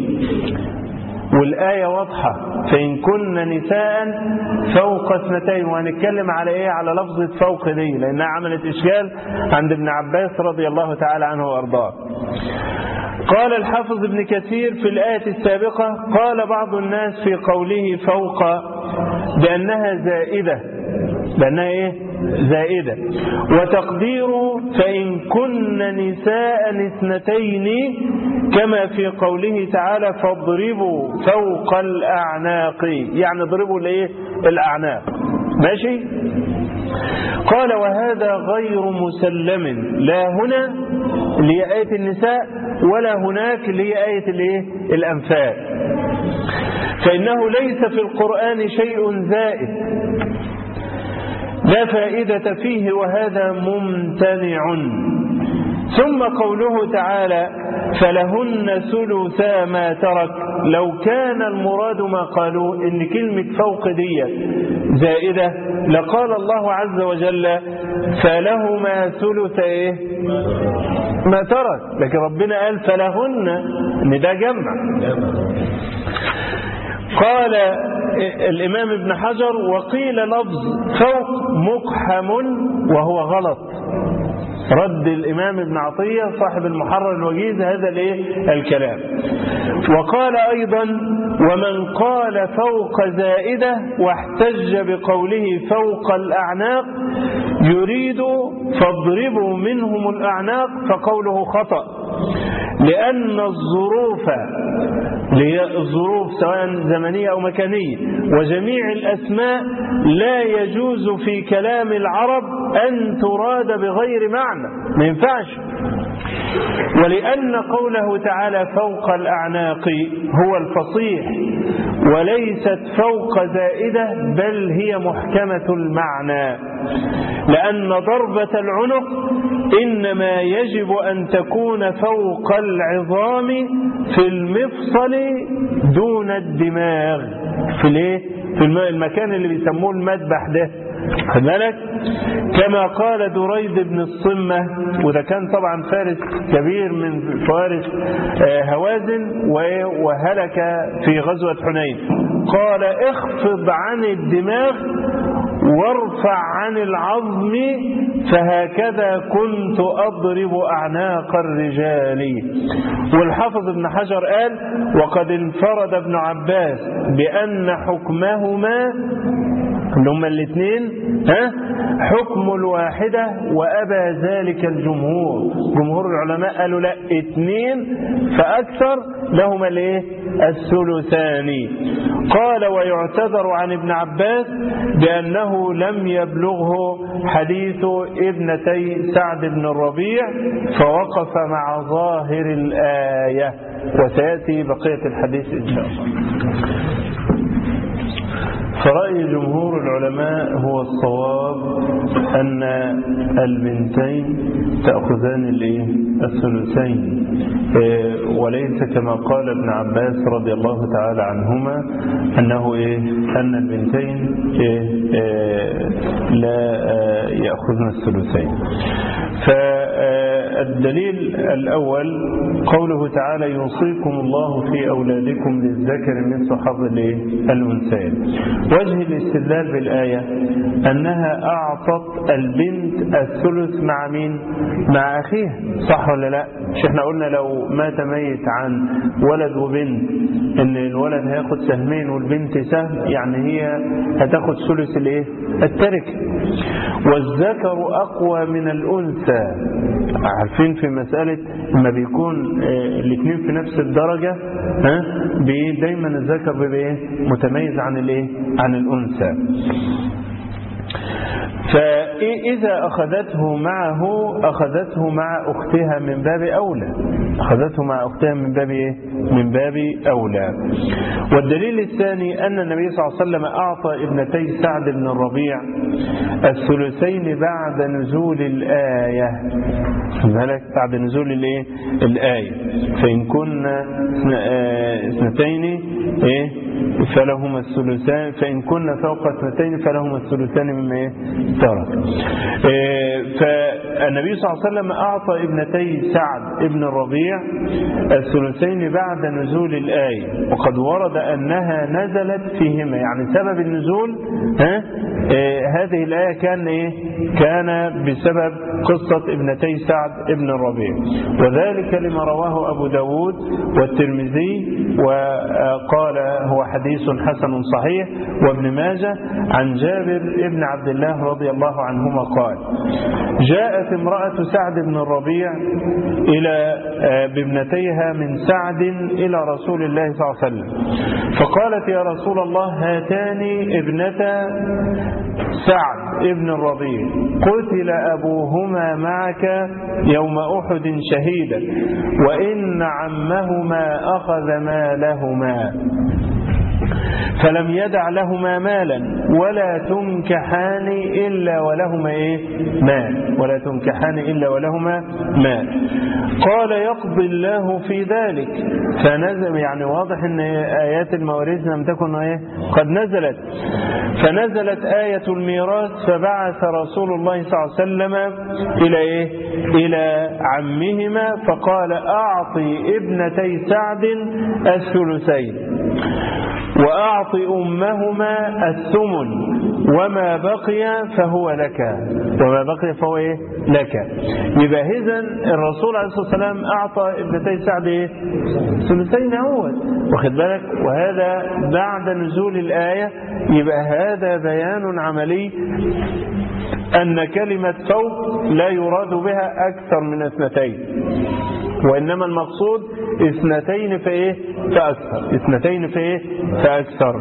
والآية واضحة فإن كن نساء فوق اثنتين وهنتكلم على إيه على لفظة فوق دي لأنها عملت إشكال عند ابن عباس رضي الله تعالى عنه وأرضاه قال الحافظ ابن كثير في الآية السابقة قال بعض الناس في قوله فوق بأنها زائدة بأنها إيه زائدة وتقديره فإن كن نساء اثنتين كما في قوله تعالى فاضربوا فوق الأعناق يعني اضربوا الايه الأعناق ماشي قال وهذا غير مسلم لا هنا اللي هي آية النساء ولا هناك اللي هي آية الايه الأنفال فإنه ليس في القرآن شيء زائد لا فائدة فيه وهذا ممتنع ثم قوله تعالى فلهن ثلثا ما ترك لو كان المراد ما قالوا ان كلمة فوق دي زائدة لقال الله عز وجل فلهما ثلث ايه ما ترك لكن ربنا قال فلهن ان ده جمع قال الإمام ابن حجر وقيل لفظ فوق مقحم وهو غلط رد الإمام ابن عطية صاحب المحرر الوجيز هذا الايه الكلام وقال أيضا ومن قال فوق زائدة واحتج بقوله فوق الأعناق يريد فاضربوا منهم الأعناق فقوله خطأ لأن الظروف الظروف سواء زمنية أو مكانية وجميع الأسماء لا يجوز في كلام العرب أن تراد بغير معنى ما ينفعش ولأن قوله تعالى فوق الأعناق هو الفصيح وليست فوق زائدة بل هي محكمة المعنى لأن ضربة العنق إنما يجب أن تكون فوق العظام في المفصل دون الدماغ في الايه في المكان اللي بيسموه المذبح ده خد بالك كما قال دريد بن الصمة وده كان طبعا فارس كبير من فوارس هوازن وهلك في غزوة حنين قال اخفض عن الدماغ وارفع عن العظم فهكذا كنت أضرب أعناق الرجال والحافظ ابن حجر قال وقد انفرد ابن عباس بأن حكمهما اللي هما الاثنين ها حكم الواحدة وأبى ذلك الجمهور جمهور العلماء قالوا لا اثنين فأكثر لهما الايه الثلثان قال ويعتذر عن ابن عباس بأنه لم يبلغه حديث ابنتي سعد بن الربيع فوقف مع ظاهر الآية وسيأتي بقية الحديث إن شاء الله فرأي جمهور العلماء هو الصواب أن البنتين تأخذان الايه الثلثين إيه وليس كما قال ابن عباس رضي الله تعالى عنهما أنه إيه أن البنتين إيه إيه لا يأخذن الثلثين فالدليل الأول قوله تعالى يوصيكم الله في أولادكم للذكر مثل حظ الأنثيين وجه الاستدلال بالآية أنها أعطت البنت الثلث مع مين مع أخيها صح ولا لا مش احنا قلنا لو مات ميت عن ولد وبنت ان الولد هياخد سهمين والبنت سهم يعني هي هتاخد ثلث الايه التركه والذكر اقوى من الانثى عارفين في مساله لما بيكون الاثنين في نفس الدرجه ها دايما الذكر بيبقى ايه متميز عن الايه عن الانثى فإذا أخذته معه أخذته مع أختها من باب أولى أخذته مع أختها من باب إيه؟ من باب أولى والدليل الثاني أن النبي صلى الله عليه وسلم أعطى ابنتي سعد بن الربيع الثلثين بعد نزول الآية مالك بعد نزول الإيه؟ الآية فإن كنا اثنتين إيه؟ فلهما الثلثان فإن كنا فوق اثنتين فلهما الثلثان مما إيه؟ ترك فالنبي صلى الله عليه وسلم أعطى ابنتي سعد ابن الربيع الثلثين بعد نزول الآية وقد ورد أنها نزلت فيهما يعني سبب النزول ها هذه الآية كان إيه كان بسبب قصة ابنتي سعد ابن الربيع وذلك لما رواه أبو داود والترمذي وقال هو حديث حسن صحيح وابن ماجه عن جابر ابن عبد الله رضي الله عنهما قال جاءت امرأة سعد بن الربيع إلى بابنتيها من سعد إلى رسول الله صلى الله عليه وسلم فقالت يا رسول الله هاتان ابنتا سعد ابن الربيع قتل أبوهما معك يوم أحد شهيدا وإن عمهما أخذ مالهما فلم يدع لهما مالا ولا تنكحان إلا ولهما إيه؟ مال ولا تنكحان إلا ولهما مال قال يقضي الله في ذلك فنزل يعني واضح ان آيات المواريث لم تكن إيه؟ قد نزلت فنزلت آية الميراث فبعث رسول الله صلى الله عليه وسلم إلى إيه؟ إلى عمهما فقال أعطي ابنتي سعد الثلثين وأعط أمهما الثمن وما بقي فهو لك وما بقي فهو إيه؟ لك يبقى إذا الرسول عليه الصلاة والسلام أعطى ابنتي سعد إيه؟ ثلثين أول واخد بالك وهذا بعد نزول الآية يبقى هذا بيان عملي أن كلمة فوق لا يراد بها أكثر من اثنتين وإنما المقصود اثنتين في إيه فأكثر اثنتين في إيه فأكثر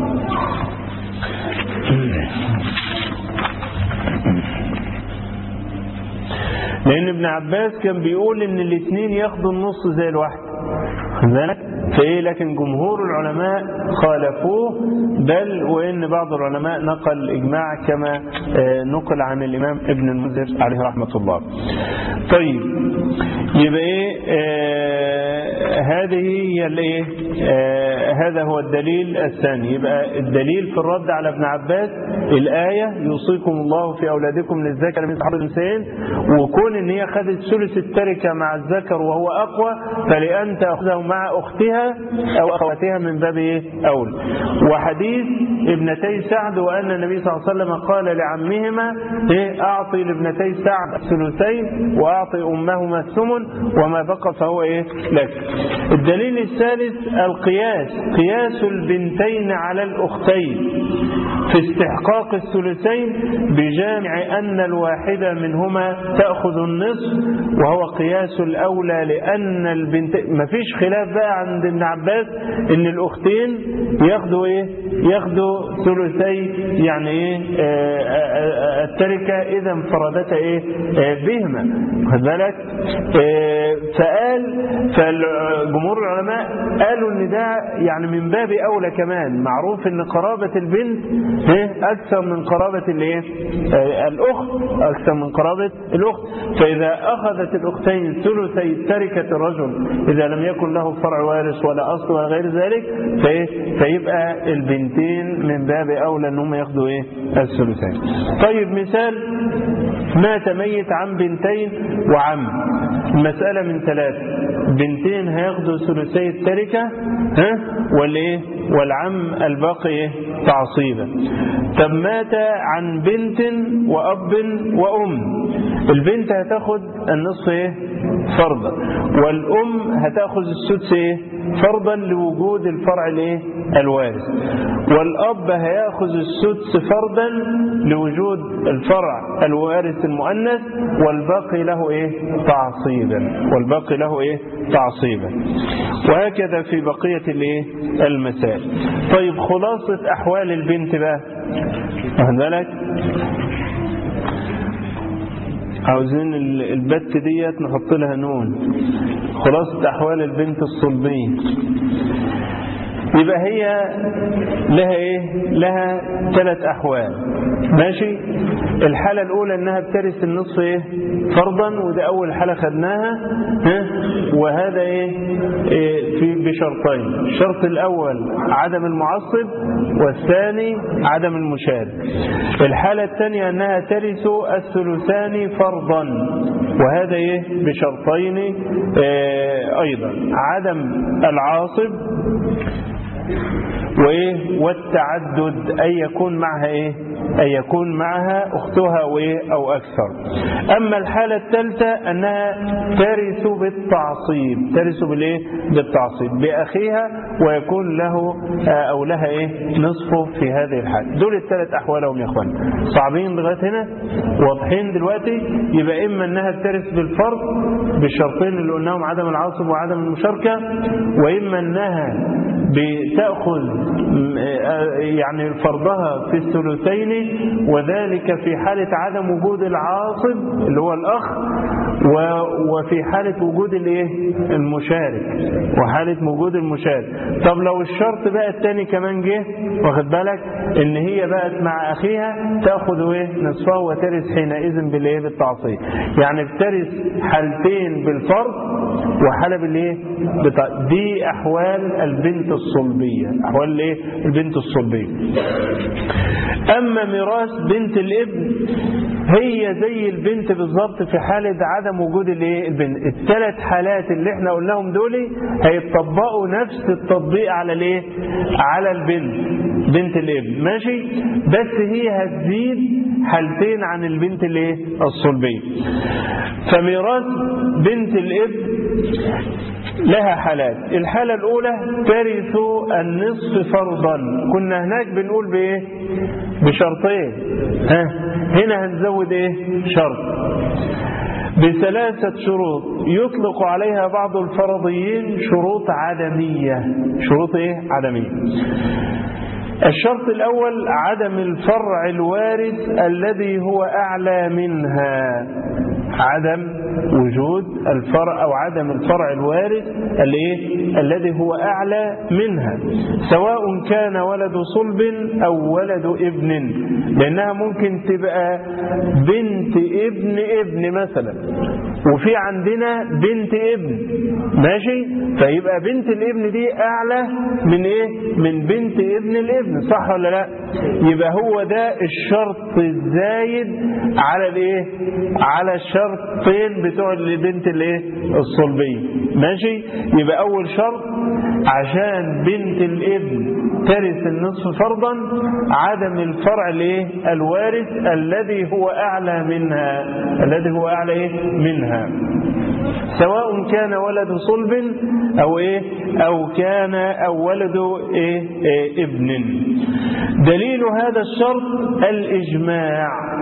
لأن ابن عباس كان بيقول إن الاثنين ياخدوا النص زي الواحد ذلك فإيه لكن جمهور العلماء خالفوه بل وإن بعض العلماء نقل إجماع كما نقل عن الإمام ابن المنذر عليه رحمة الله طيب يبقى إيه آه هذه هي الايه آه هذا هو الدليل الثاني يبقى الدليل في الرد على ابن عباس الآية يوصيكم الله في أولادكم للذكر من حظ الأنثيين وكون إن هي خدت ثلث التركة مع الذكر وهو أقوى فلأن تأخذه مع أختها أو أخواتها من باب إيه أول وحديث ابنتي سعد وأن النبي صلى الله عليه وسلم قال لعمهما إيه أعطي لابنتي سعد الثلثين وأعطي أمهما الثمن وما بقى فهو إيه لك الدليل الثالث القياس قياس البنتين على الأختين في استحقاق الثلثين بجامع أن الواحدة منهما تأخذ النصف وهو قياس الأولى لأن البنت مفيش خلاف بقى عند ابن عباس ان الأختين ياخدوا إيه ياخدوا ثلثي يعني إيه آه التركة إذا انفردتا إيه آه بهما خد بالك آه فقال فالجمهور العلماء قالوا ان ده يعني من باب اولى كمان معروف ان قرابه البنت إيه؟ اكثر من قرابه الايه آه، الاخت اكثر من قرابه الاخت فاذا اخذت الاختين ثلثي تركه الرجل اذا لم يكن له فرع وارث ولا اصل ولا غير ذلك فإيه؟ فيبقى البنتين من باب اولى ان هم ياخدوا ايه الثلثين طيب مثال مات ميت عن بنتين وعم المسألة من ثلاثة بنتين هياخدوا ثلثي التركة ها والايه والعم الباقي إيه؟ تعصيبا طب مات عن بنت وأب وأم البنت هتاخد النصف ايه فرضا والأم هتاخذ السدس ايه فرضا لوجود الفرع الايه الوارث والأب هياخذ السدس فرضا لوجود الفرع الوارث المؤنث والباقي له ايه تعصيبا والباقي له ايه تعصيبا وهكذا في بقية الايه المسائل طيب خلاصة أحوال البنت بقى واخد بالك عاوزين البت ديت نحط لها نون خلاصة أحوال البنت الصلبية يبقى هي لها ايه لها ثلاث احوال ماشي الحالة الاولى انها بترث النصف ايه فرضا وده اول حالة خدناها ها وهذا ايه, إيه في بشرطين الشرط الاول عدم المعصب والثاني عدم المشارك الحالة الثانية انها ترث الثلثان فرضا وهذا ايه بشرطين إيه ايضا عدم العاصب وايه والتعدد أن يكون معها ايه أن يكون معها أختها وإيه أو أكثر أما الحالة الثالثة أنها ترث بالتعصيب ترث بالإيه بالتعصيب بأخيها ويكون له أو لها إيه نصفه في هذه الحالة دول الثلاث أحوالهم يا أخوان صعبين لغاية هنا واضحين دلوقتي يبقى إما أنها ترث بالفرض بالشرطين اللي قلناهم عدم العاصب وعدم المشاركة وإما أنها بتأخذ يعني فرضها في الثلثين وذلك في حالة عدم وجود العاصب اللي هو الأخ وفي حالة وجود الايه المشارك وحالة وجود المشارك طب لو الشرط بقى الثاني كمان جه واخد بالك ان هي بقت مع اخيها تاخذ ايه نصفه وترث حينئذ بالايه بالتعصيب يعني بترث حالتين بالفرض وحالة بالايه دي احوال البنت الصلبية احوال الايه البنت الصلبية اما ميراث بنت الابن هي زي البنت بالظبط في حالة عدم وجود الايه البنت الثلاث حالات اللي احنا قلناهم دول هيطبقوا نفس التطبيق على الايه على البنت بنت الابن ماشي بس هي هتزيد حالتين عن البنت الايه الصلبيه فميراث بنت الابن لها حالات الحالة الأولى ترث النصف فرضا كنا هناك بنقول بإيه بشرطين ها هنا هنزود إيه شرط بثلاثة شروط يطلق عليها بعض الفرضيين شروط عدمية شروط إيه عدمية الشرط الأول عدم الفرع الوارث الذي هو أعلى منها عدم وجود الفرع أو عدم الفرع الوارث الايه الذي هو أعلى منها سواء كان ولد صلب أو ولد ابن لأنها ممكن تبقى بنت ابن ابن مثلا وفي عندنا بنت ابن ماشي فيبقى بنت الابن دي أعلى من إيه من بنت ابن الابن صح ولا لا يبقى هو ده الشرط الزايد على الايه على الشرطين بتوع البنت الايه الصلبيه ماشي يبقى اول شرط عشان بنت الابن ترث النصف فرضا عدم الفرع الايه الوارث الذي هو اعلى منها الذي هو اعلى إيه؟ منها سواء كان ولد صلب او ايه او كان او ولد إيه, إيه ابن دليل هذا الشرط الاجماع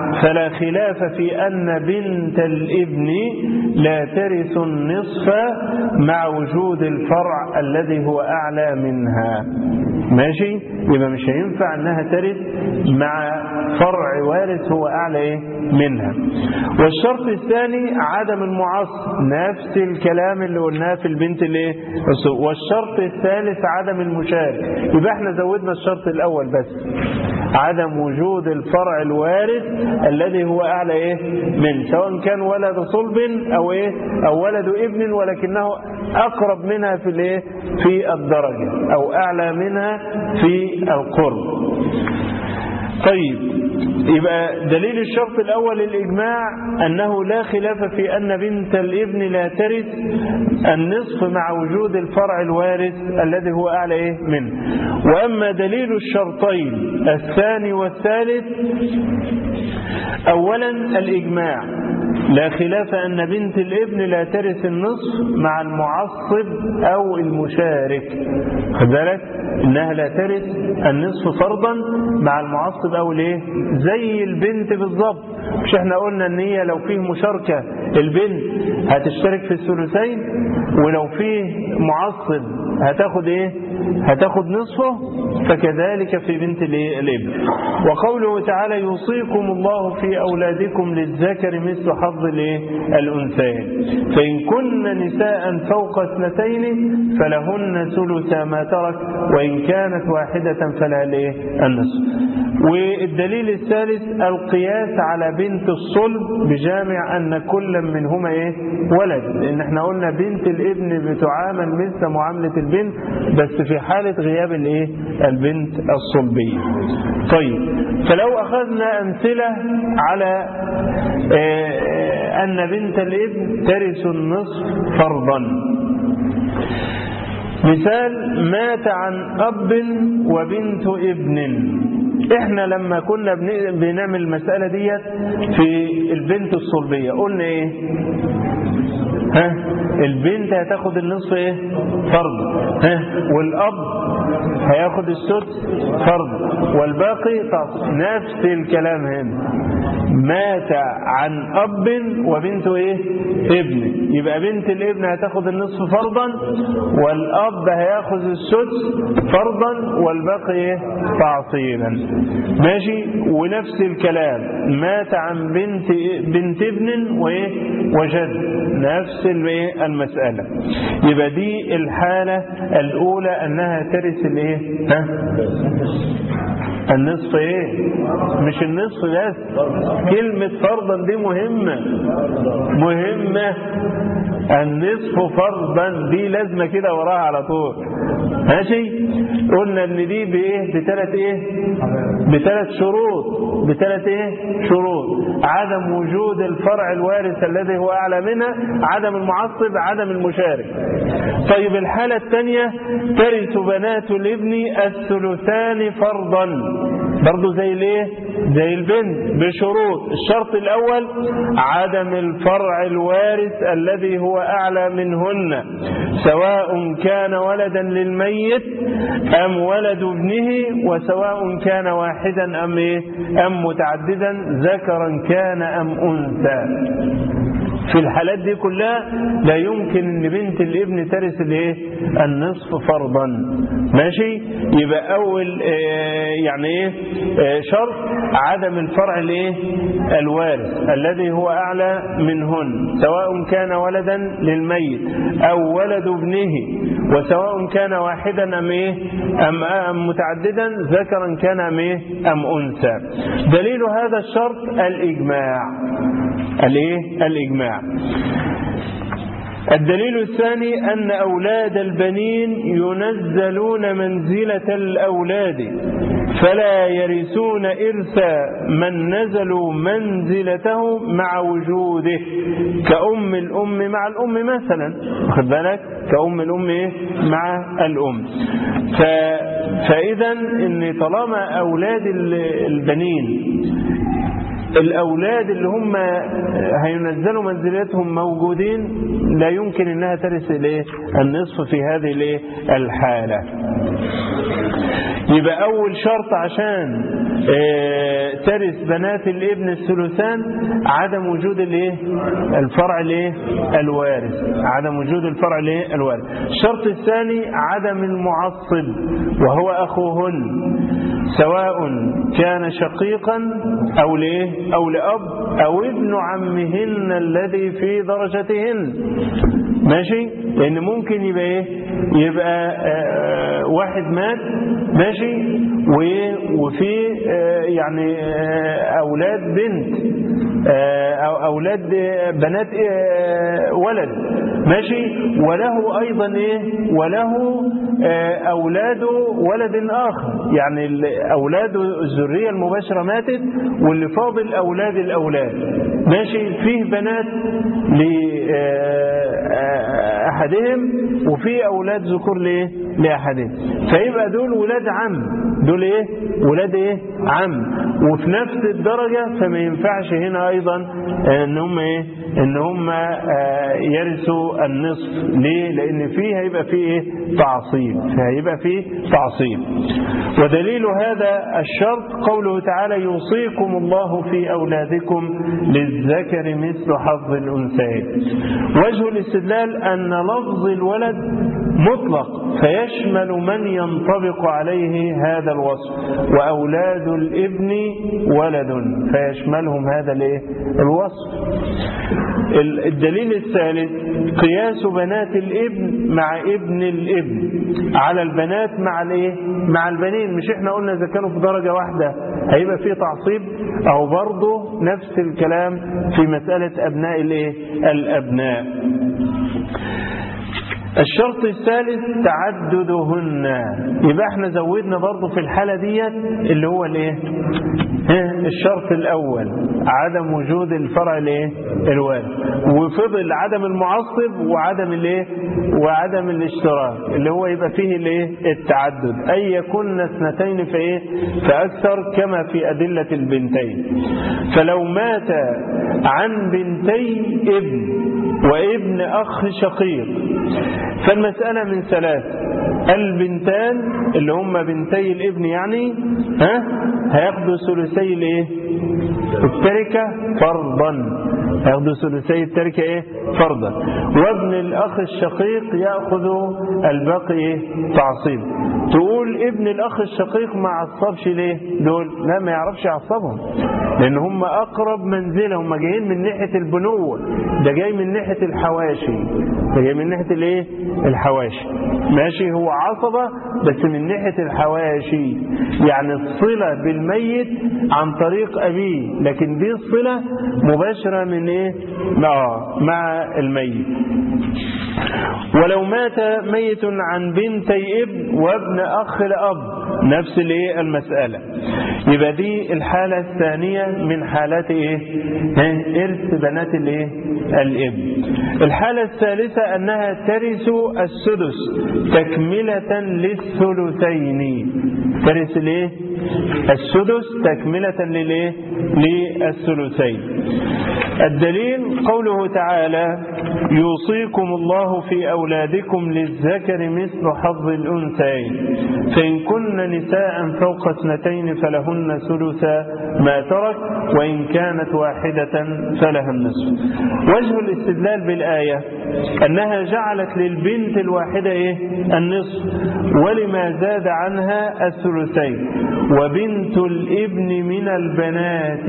فلا خلاف في أن بنت الابن لا ترث النصف مع وجود الفرع الذي هو أعلى منها ماشي يبقى مش هينفع أنها ترث مع فرع وارث هو أعلى إيه؟ منها والشرط الثاني عدم المعصب نفس الكلام اللي قلناه في البنت الايه والشرط الثالث عدم المشارك يبقى احنا زودنا الشرط الاول بس عدم وجود الفرع الوارث الذي هو اعلى ايه من سواء كان ولد صلب او ايه او ولد ابن ولكنه اقرب منها في الايه في الدرجه او اعلى منها في القرب طيب يبقى دليل الشرط الأول الإجماع أنه لا خلاف في أن بنت الابن لا ترث النصف مع وجود الفرع الوارث الذي هو أعلى إيه منه وأما دليل الشرطين الثاني والثالث أولا الإجماع لا خلاف أن بنت الابن لا ترث النصف مع المعصب أو المشارك خد بالك إنها لا ترث النصف فرضا مع المعصب أو ليه زي البنت بالظبط مش احنا قلنا ان هي لو فيه مشاركة البنت هتشترك في الثلثين ولو فيه معصب هتاخد ايه هتاخد نصفه فكذلك في بنت الايه الابن وقوله تعالى يوصيكم الله في اولادكم للذكر مثل حظ الايه الانثيين فان كن نساء فوق اثنتين فلهن ثلث ما ترك وان كانت واحده فلها الايه النصف والدليل الثالث القياس على بنت الصلب بجامع ان كل منهما ايه ولد لان احنا قلنا بنت الابن بتعامل مثل معامله البنت بس في حاله غياب الايه البنت الصلبيه طيب فلو اخذنا امثله على ان بنت الابن ترث النصف فرضا مثال مات عن اب وبنت ابن احنا لما كنا بنعمل المسألة ديت في البنت الصلبية قلنا ايه ها البنت هتاخد النصف ايه فرض ها والاب هياخد السدس فرض والباقي طب نفس الكلام هنا مات عن اب وبنته ايه ابن يبقى بنت الابن هتاخد النصف فرضا والاب هياخد السدس فرضا والباقي ايه تعصيبا ماشي ونفس الكلام مات عن بنت بنت ابن وايه وجد نفس المسألة يبقى دي الحالة الأولى أنها ترث الايه ها النصف ايه مش النصف بس كلمة فرضا دي مهمة مهمة النصف فرضا دي لازمة كده وراها على طول ماشي قلنا ان دي بايه بثلاث ايه بثلاث شروط بثلاث ايه شروط عدم وجود الفرع الوارث الذي هو اعلى منها عدم المعصب عدم المشارك طيب الحالة الثانية ترث بنات الابن الثلثان فرضا برضه زي الايه زي البنت بشروط الشرط الاول عدم الفرع الوارث الذي هو اعلى منهن سواء كان ولدا للميت ام ولد ابنه وسواء كان واحدا ام ايه ام متعددا ذكرا كان ام انثى في الحالات دي كلها لا يمكن ان بنت الابن ترث الايه النصف فرضا ماشي يبقى اول يعني ايه شرط عدم الفرع الايه الوارث الذي هو اعلى منهن سواء كان ولدا للميت او ولد ابنه وسواء كان واحدا ام ايه ام, أم متعددا ذكرا كان ام ايه ام انثى دليل هذا الشرط الاجماع الايه الاجماع الدليل الثاني أن أولاد البنين ينزلون منزلة الأولاد فلا يرثون إرث من نزلوا منزلته مع وجوده كأم الأم مع الأم مثلا خد بالك كأم الأم إيه؟ مع الأم ف... فإذا إن طالما أولاد البنين الأولاد اللي هم هينزلوا منزلتهم موجودين لا يمكن أنها ترث الايه النصف في هذه الايه الحالة يبقى أول شرط عشان آه، ترث بنات الابن الثلثان عدم وجود الايه الفرع الايه الوارث عدم وجود الفرع الايه الوارث الشرط الثاني عدم المعصب وهو أخوهن سواء كان شقيقا أو لإيه أو لأب أو ابن عمهن الذي في درجتهن ماشي لأن ممكن يبقى إيه يبقى آه واحد مات ماشي و- وفي آه يعني آه أولاد بنت آه أو أولاد آه، بنات آه، ولد ماشي وله أيضا إيه وله آه، أولاد ولد آخر يعني ال- أولاد الذرية المباشرة ماتت واللي فاضل أولاد الأولاد ماشي فيه بنات لأحدهم وفي أولاد ذكور لإيه لأحدهم فيبقى دول ولاد عم دول إيه ولاد إيه عم وفي نفس الدرجة فما ينفعش هنا أيضا آه، إن هم إيه إن هم آه، يرثوا النصف ليه لأن فيه هيبقى فيه إيه تعصيب هيبقى فيه تعصيب ودليل هذا الشرط قوله تعالى يوصيكم الله في أولادكم للذكر مثل حظ الأنثيين وجه الاستدلال أن لفظ الولد مطلق فيشمل من ينطبق عليه هذا الوصف وأولاد الابن ولد فيشملهم هذا الايه الوصف ال- الدليل الثالث قياس بنات الابن مع ابن الابن على البنات مع الايه مع البنين مش احنا قلنا اذا كانوا في درجه واحده هيبقى فيه تعصيب او برضه نفس الكلام في مساله ابناء الايه الابناء الشرط الثالث تعددهن يبقى احنا زودنا برضه في الحالة ديت اللي هو الايه ها، الشرط الاول عدم وجود الفرع الايه الوارث وفضل عدم المعصب وعدم الايه وعدم الاشتراك اللي هو يبقى فيه الايه التعدد اي يكون اثنتين في ايه فاكثر كما في ادله البنتين فلو مات عن بنتي ابن وابن أخ شقيق فالمسألة من ثلاث البنتان اللي هم بنتي الابن يعني ها هياخدوا ثلثي الايه التركة فرضا هياخدوا ثلثي التركة ايه فرضا وابن الاخ الشقيق ياخذ الباقي ايه تعصيب تقول ابن الاخ الشقيق ما عصبش ليه دول لا ما يعرفش يعصبهم لان هم اقرب منزله هم جايين من ناحيه البنوه ده جاي من ناحيه الحواشي ده جاي من ناحيه الايه الحواشي ماشي هو عصبه بس من ناحيه الحواشي يعني الصله بالميت عن طريق ابيه لكن دي الصله مباشره من ايه مع مع الميت ولو مات ميت عن بنتي ابن وابن اخ لاب نفس الايه المساله يبقى دي الحاله الثانيه من حالات ايه ها، ارث بنات الايه الابن الحاله الثالثه انها ترث السدس تكمله للثلثين ترث الايه السدس تكمله للايه للثلثين الدليل قوله تعالى يوصيكم الله في أولادكم للذكر مثل حظ الأنثيين فإن كن نساء فوق اثنتين فلهن ثلث ما ترك وإن كانت واحدة فلها النصف وجه الاستدلال بالآية أنها جعلت للبنت الواحدة إيه؟ النصف ولما زاد عنها الثلثين وبنت الابن من البنات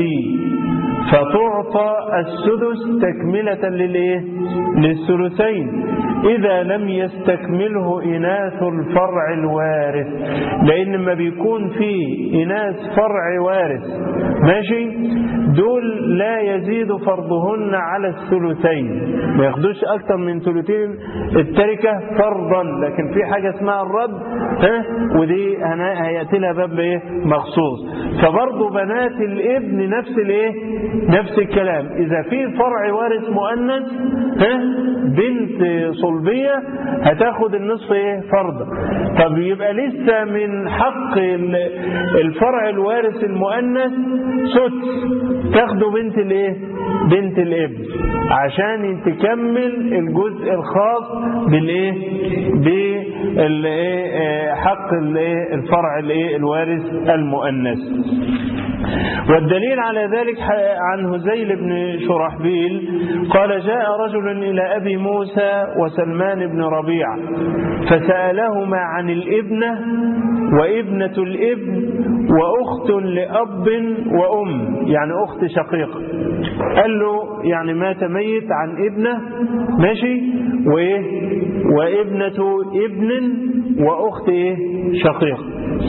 فتعطى السدس تكملة للإيه؟ للثلثين إذا لم يستكمله إناث الفرع الوارث لأن ما بيكون فيه إناث فرع وارث ماشي دول لا يزيد فرضهن على الثلثين ما ياخدوش أكتر من ثلثين التركة فرضا لكن في حاجة اسمها الرد ها ودي هنا- هيأتي لها باب إيه مخصوص فبرضه بنات الابن نفس الايه نفس الكلام اذا في فرع وارث مؤنث ها بنت صلبيه هتاخد النصف ايه فرضا طب يبقى لسه من حق ال- الفرع الوارث المؤنث سدس تاخده بنت الايه بنت الابن عشان تكمل الجزء الخاص بالايه الايه حق الايه الفرع الايه الوارث المؤنث والدليل على ذلك عن هزيل بن شرحبيل قال جاء رجل إلى أبي موسى وسلمان بن ربيعة فسألهما عن الابنة وابنة الابن وأخت لأب وأم يعني أخت شقيقة قال له يعني مات ميت عن ابنة ماشي وإيه وابنة ابن وأخت إيه شقيقة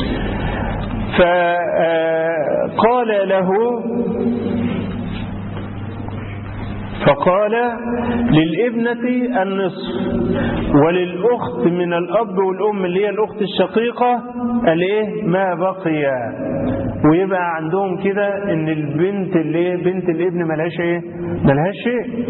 فقال له فقال للابنة النصف وللأخت من الأب والأم اللي هي الأخت الشقيقة الايه ما بقي ويبقى عندهم كده ان البنت اللي ايه بنت الابن ملهاش ايه ملهاش شيء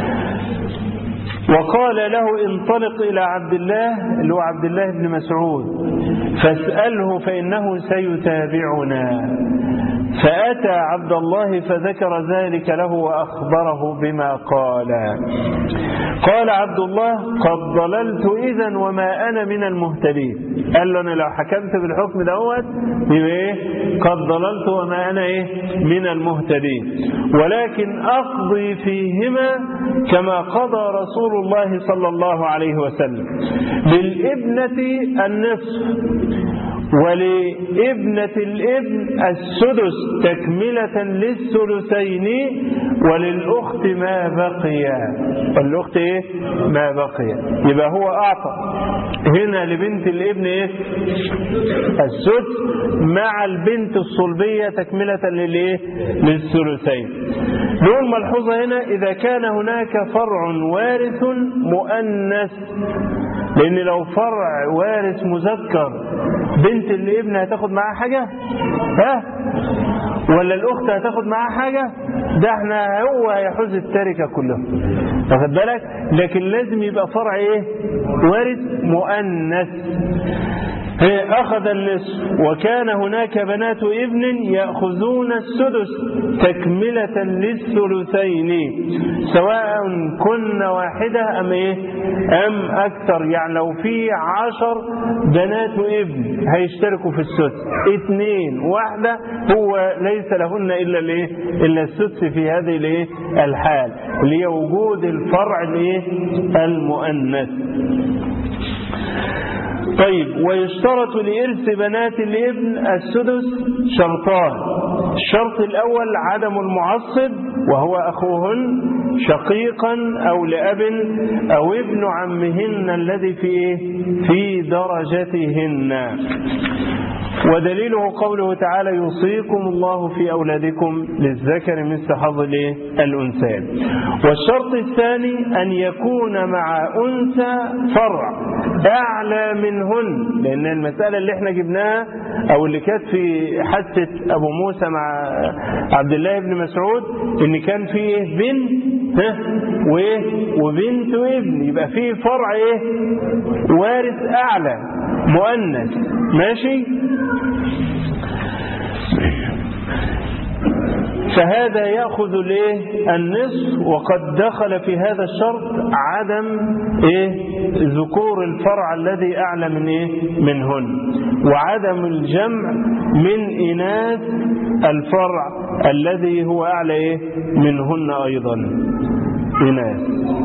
وقال له انطلق إلى عبد الله اللي هو عبد الله بن مسعود فاسأله فإنه سيتابعنا فأتى عبد الله فذكر ذلك له وأخبره بما قال قال عبد الله قد ضللت إذا وما أنا من المهتدين قال له أنا لو حكمت بالحكم دوت يبقى إيه قد ضللت وما أنا إيه من المهتدين ولكن أقضي فيهما كما قضى رسول الله صلى الله عليه وسلم للابنة النصف ولابنة الابن السدس تكملة للثلثين وللأخت ما بقي والأخت إيه ما بقي يبقى هو أعطى هنا لبنت الابن إيه السدس مع البنت الصلبية تكملة للإيه للثلثين نقول ملحوظة هنا إذا كان هناك فرع وارث مؤنث لأن لو فرع وارث مذكر بنت اللي ابنها هتاخد معاه حاجة ها ولا الأخت هتاخد معاه حاجة ده احنا هو هيحوز التركة كلها واخد بالك لكن لازم يبقى فرع ايه وارث مؤنث أخذ النصف وكان هناك بنات ابن يأخذون السدس تكملة للثلثين سواء كن واحدة أم إيه أم أكثر يعني لو في عشر بنات ابن هيشتركوا في السدس اثنين واحدة هو ليس لهن إلا الإيه إلا السدس في هذه الإيه الحال اللي هي وجود الفرع الإيه المؤنث طيب ويشترط لإرث بنات الابن السدس شرطان الشرط الأول عدم المعصب وهو أخوهن شقيقا أو لأب أو ابن عمهن الذي في في درجتهن ودليله قوله تعالى يوصيكم الله في أولادكم للذكر مثل حظ الأنثيين والشرط الثاني أن يكون مع أنثى فرع أعلى منهن لأن المسألة اللي احنا جبناها أو اللي كانت في حادثة أبو موسى مع عبد الله بن مسعود إن كان في إيه بنت ها وإيه وبنت وابن يبقى في فرع إيه وارث أعلى مؤنث ماشي فهذا يأخذ الايه النصف وقد دخل في هذا الشرط عدم ايه ذكور الفرع الذي أعلى من ايه منهن وعدم الجمع من إناث الفرع الذي هو أعلى ايه منهن أيضا إناث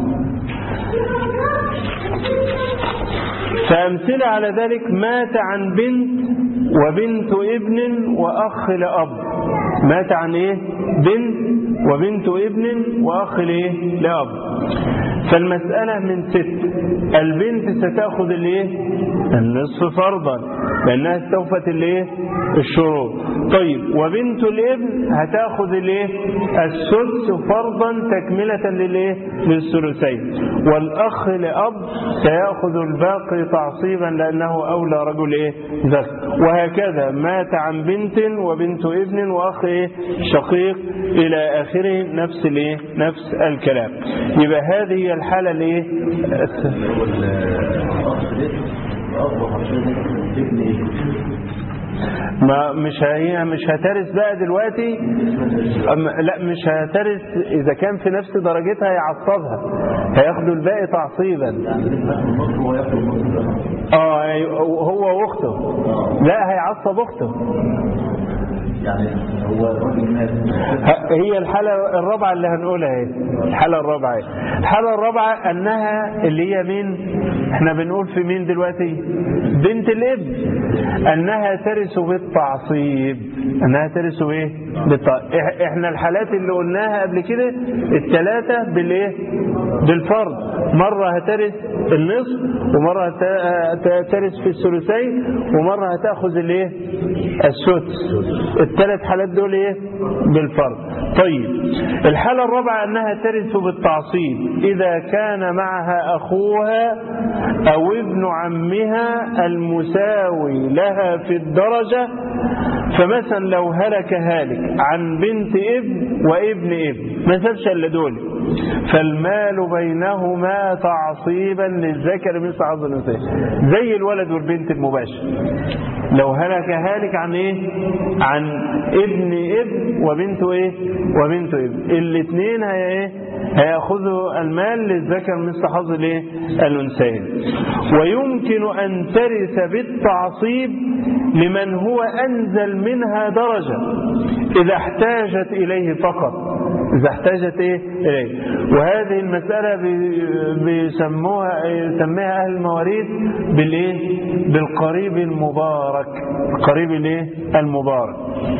فأمثلة على ذلك مات عن بنت وبنت ابن وأخ لأب مات عن إيه بنت وبنت ابن وأخ لإيه لأب فالمسألة من ست البنت ستأخذ الإيه النصف فرضا لأنها استوفت الإيه الشروط طيب وبنت الابن هتأخذ الإيه السدس فرضا تكملة للإيه للثلثين والأخ لأب سيأخذ الباقي تعصيبا لأنه أولى رجل إيه ذكر وهكذا مات عن بنت وبنت ابن وأخ إيه شقيق إلى آخره نفس الإيه نفس الكلام يبقى هذه هي الحالة الإيه ما مش هي مش هترث بقى دلوقتي لا مش هترث اذا كان في نفس درجتها يعصبها هياخدوا الباقي تعصيبا اه أيوة، هو واخته لا هيعصب اخته يعني هو الراجل مات ه- هي الحالة الرابعة اللي هنقولها اهي الحالة الرابعة اهي. الحالة الرابعة انها اللي هي مين احنا بنقول في مين دلوقتي بنت الابن انها ترث بالتعصيب انها ترث بايه بالتعصيب احنا الحالات اللي قلناها قبل كده الثلاثة بالايه بالفرض مرة هترث النصف ومرة هت- هت- ترث في الثلثين ومرة هتاخذ الايه السدس الثلاث حالات دول ايه بالفرض طيب الحالة الرابعة انها ترث بالتعصيب اذا كان معها اخوها او ابن عمها المساوي لها في الدرجة فمثلا لو هلك هالك عن بنت ابن وابن ابن ما سابش الا دول فالمال بينهما تعصيبا للذكر مثل حظ الانثيين زي الولد والبنت المباشر لو هلك هالك عن ايه عن ابن ابن وبنت ايه وبنت ابن الاثنين هي ايه هياخذوا المال للذكر مثل حظ الايه الانثيين ويمكن ان ترث بالتعصيب لمن هو انزل منها درجه اذا احتاجت اليه فقط إذا احتاجت إيه إليه وهذه المسألة بي- بيسموها يسميها أهل المواريث بالإيه بالقريب المبارك القريب الإيه المبارك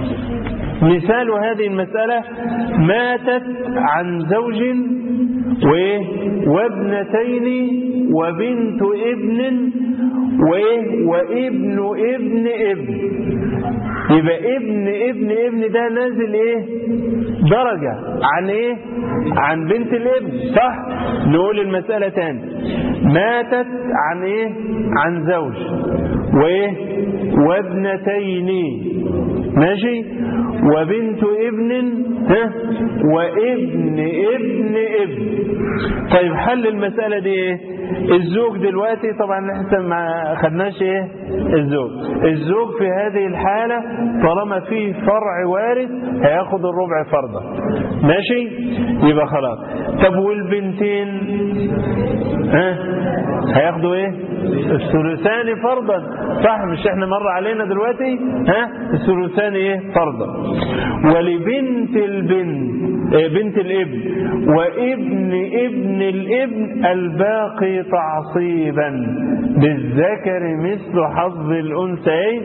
مثال هذه المسألة ماتت عن زوج وإيه وابنتين وبنت ابن وإيه وابن ابن ابن يبقى ابن ابن ابن ده نازل ايه درجة عن ايه عن بنت الابن صح نقول المسألة تاني ماتت عن ايه عن زوج وايه وابنتين ماشي وبنت ابن ها وابن ابن ابن طيب حل المسألة دي ايه الزوج دلوقتي طبعا احنا ما خدناش ايه الزوج الزوج في هذه الحالة طالما فيه فرع وارث هياخد الربع فرضا ماشي يبقى خلاص طب والبنتين ها هياخدوا ايه الثلثان فرضا صح مش احنا مر علينا دلوقتي ها الثلثان ايه فرضا ولبنت البنت آه، بنت الابن وابن ابن الابن الباقي تعصيبا بالذكر مثل حظ الانثيين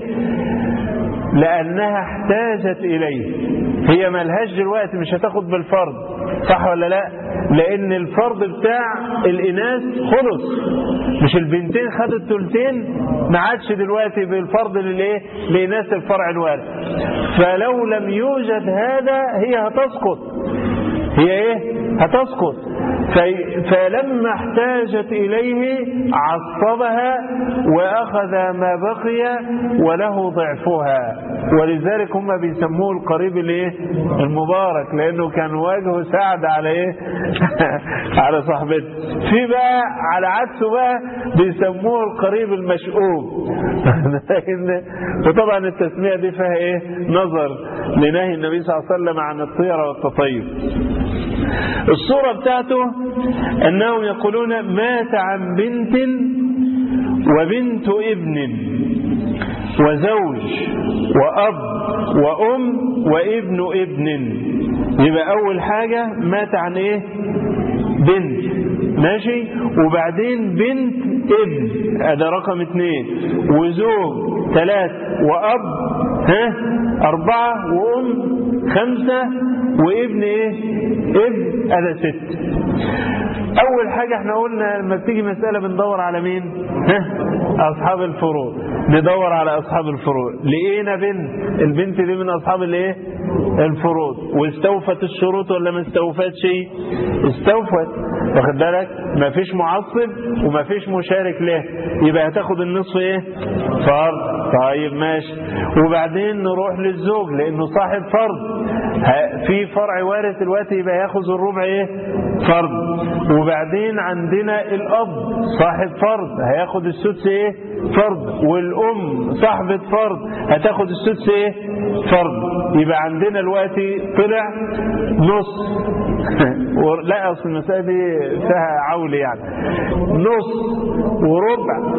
لانها احتاجت اليه هي ملهاش دلوقتي مش هتاخد بالفرض صح ولا لا لان الفرض بتاع الاناث خلص مش البنتين خدوا الثلثين ما عادش دلوقتي بالفرض للايه لاناث الفرع الوارث فلو لم يوجد هذا هي هتسقط هي ايه هتسقط في فلما احتاجت إليه عصبها وأخذ ما بقي وله ضعفها ولذلك هم بيسموه القريب الايه المبارك لأنه كان وجهه سعد على ايه على صاحبته في بقى على عكسه بقى بيسموه القريب المشؤوم لأن- وطبعا التسمية دي فيها ايه نظر لنهي النبي صلى الله عليه وسلم عن الطيرة والتطيب الصورة بتاعته أنهم يقولون مات عن بنت وبنت ابن وزوج وأب وأم وابن ابن يبقى أول حاجة مات عن إيه بنت ماشي وبعدين بنت ابن هذا رقم اثنين وزوج ثلاث وأب ها أربعة وأم خمسة وابن ايه ابن هذا ست اول حاجة احنا قلنا لما بتيجي مسألة بندور على مين ها اصحاب الفروض ندور على اصحاب الفروض لقينا بنت البنت دي من اصحاب الايه الفروض واستوفت الشروط ولا ما استوفتش استوفت واخد بالك ما فيش معصب وما فيش مشارك له يبقى هتاخد النصف ايه فرض طيب ماشي وبعدين نروح للزوج لانه صاحب فرض ه- في فرع وارث دلوقتي يبقى ياخذ الربع ايه فرض وبعدين عندنا الاب صاحب فرض هياخد السدس ايه فرض والام صاحبة فرض هتاخد السدس ايه فرض يبقى عندنا دلوقتي طلع نص و- لا اصل المسألة دي فيها عول يعني نص وربع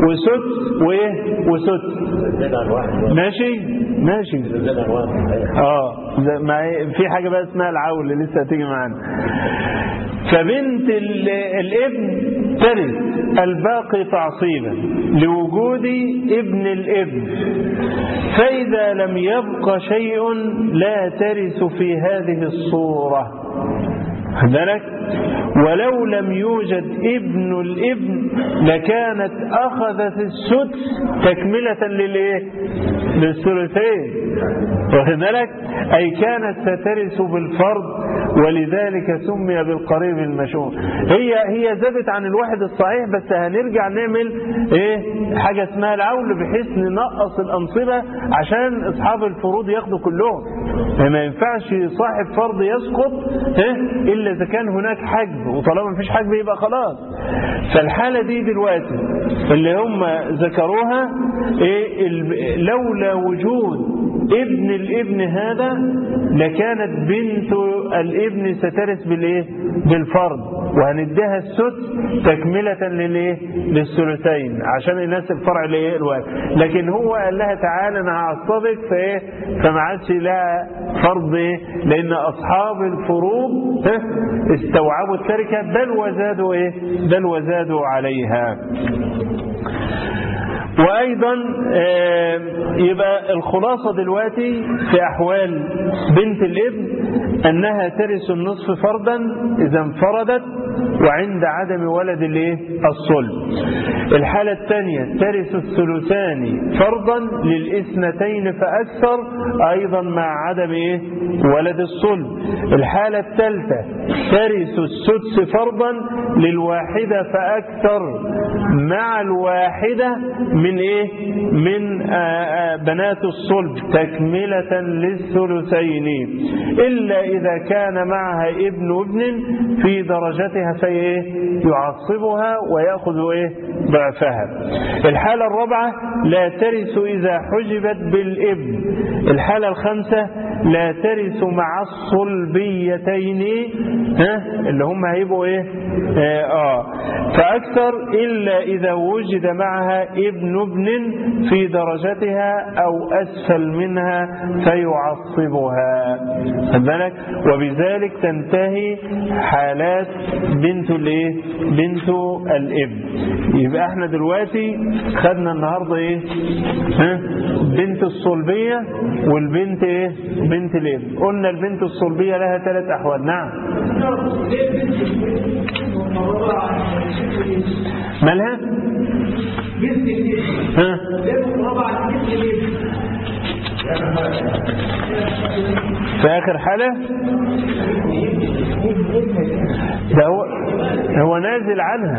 وسدس وايه وسدس زاد عن واحد ماشي ماشي زاد عن واحد أيوة. اه زي- ما هي- في حاجه بقى اسمها العول اللي لسه هتيجي معانا فبنت ال- الابن ترث الباقي تعصيبا لوجود ابن الابن فإذا لم يبق شيء لا ترث في هذه الصورة خد بالك ولو لم يوجد ابن الابن لكانت أخذت السدس تكملة للإيه؟ للثلثين واخد بالك أي كانت سترث بالفرض ولذلك سمي بالقريب المشؤوم هي هي زادت عن الواحد الصحيح بس هنرجع نعمل ايه حاجة اسمها العول بحيث ننقص الأنصبة عشان أصحاب الفروض ياخدوا كلهم ما ينفعش صاحب فرض يسقط إيه؟ إلا إذا كان هناك حجب وطالما مفيش حجب يبقى خلاص فالحالة دي دلوقتي اللي هم ذكروها إيه ال- لولا وجود ابن الابن هذا لكانت بنت الابن سترث بالايه بالفرض وهنديها السدس تكملة للايه للثلثين عشان الناس الفرع الايه الواحد لكن هو قال لها تعالى انا هعصبك فايه فما عادش لها فرض ايه لان اصحاب الفروض ها، استوعبوا التركه بل وزادوا ايه بل وزادوا عليها وأيضا آه، يبقى الخلاصة دلوقتي في أحوال بنت الابن أنها ترث النصف فرضا إذا انفردت وعند عدم ولد الايه الصلب الحالة الثانية ترث الثلثان فرضا للاثنتين فأكثر أيضا مع عدم إيه ولد الصلب الحالة الثالثة ترث السدس فرضا للواحدة فأكثر مع الواحدة من إيه من آه، آه، بنات الصلب تكملة للثلثين إلا إذا كان معها ابن ابن في درجتها في إيه يعصبها ويأخذ إيه ضعفها الحالة الرابعة لا ترث إذا حجبت بالابن الحالة الخامسة لا ترث مع الصلبيتين ها اللي هم هيبقوا ايه اه, آه فأكثر إلا إذا وجد معها ابن ابن في درجتها أو أسفل منها فيعصبها خد بالك وبذلك تنتهي حالات بنت الايه بنت الابن يبقى احنا دلوقتي خدنا النهارده ايه ها بنت الصلبيه والبنت ايه بنت الابن قلنا البنت الصلبيه لها ثلاث احوال نعم مالها ها في اخر حاله ده هو هو نازل عنها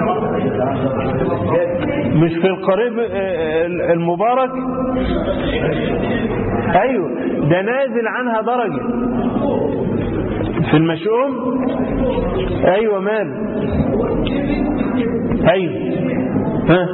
مش في القريب آه، المبارك ايوه ده نازل عنها درجه في المشؤوم ايوه مال ايوه ها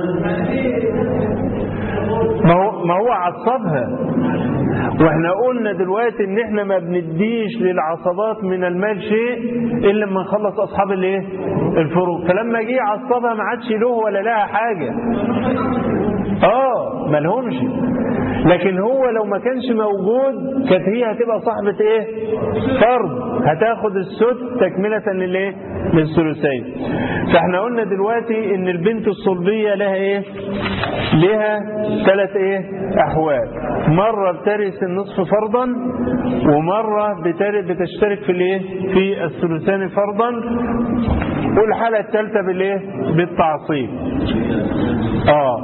ما هو ما هو عصبها واحنا قلنا دلوقتي ان احنا ما بنديش للعصبات من المال شيء الا لما نخلص اصحاب الايه الفروق فلما جه عصبها ما عادش له ولا لها حاجه اه ما لهمش لكن هو لو ما كانش موجود كانت هي هتبقى صاحبة ايه فرض هتاخد السد تكملة للايه للثلثين فاحنا قلنا دلوقتي ان البنت الصلبية لها ايه لها ثلاث ايه احوال مرة بترث النصف فرضا ومرة بتر- بتشترك في الايه في الثلثان فرضا والحالة الثالثة بالايه بالتعصيب اه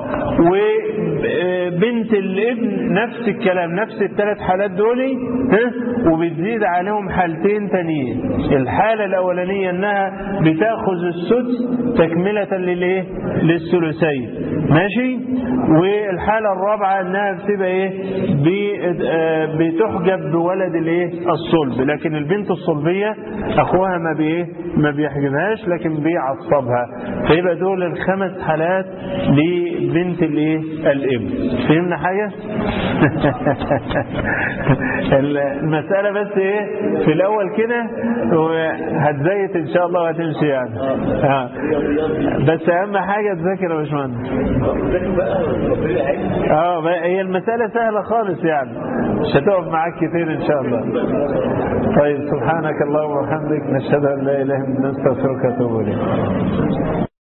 وبنت الابن نفس الكلام نفس الثلاث حالات دول ها وبتزيد عليهم حالتين تانيين الحالة الأولانية أنها بتأخذ السدس تكملة للإيه للثلثين ماشي والحالة الرابعة أنها بتبقى إيه ب- آه، بتحجب بولد الإيه الصلب لكن البنت الصلبية أخوها ما بإيه ما بيحجبهاش لكن بيعصبها فيبقى دول الخمس حالات لبنت الإيه الابن فهمنا حاجة المسألة بس إيه في الأول كده هتزيت إن شاء الله وهتمشي يعني آه. بس أهم حاجة تذاكر يا باشمهندس ذاك بقى ربنا هيك اه ما- هي المسألة سهلة خالص يعني مش هتقف معاك كتير ان شاء الله طيب سبحانك اللهم وبحمدك نشهد ان لا اله الا انت نستغفرك ونتوب اليك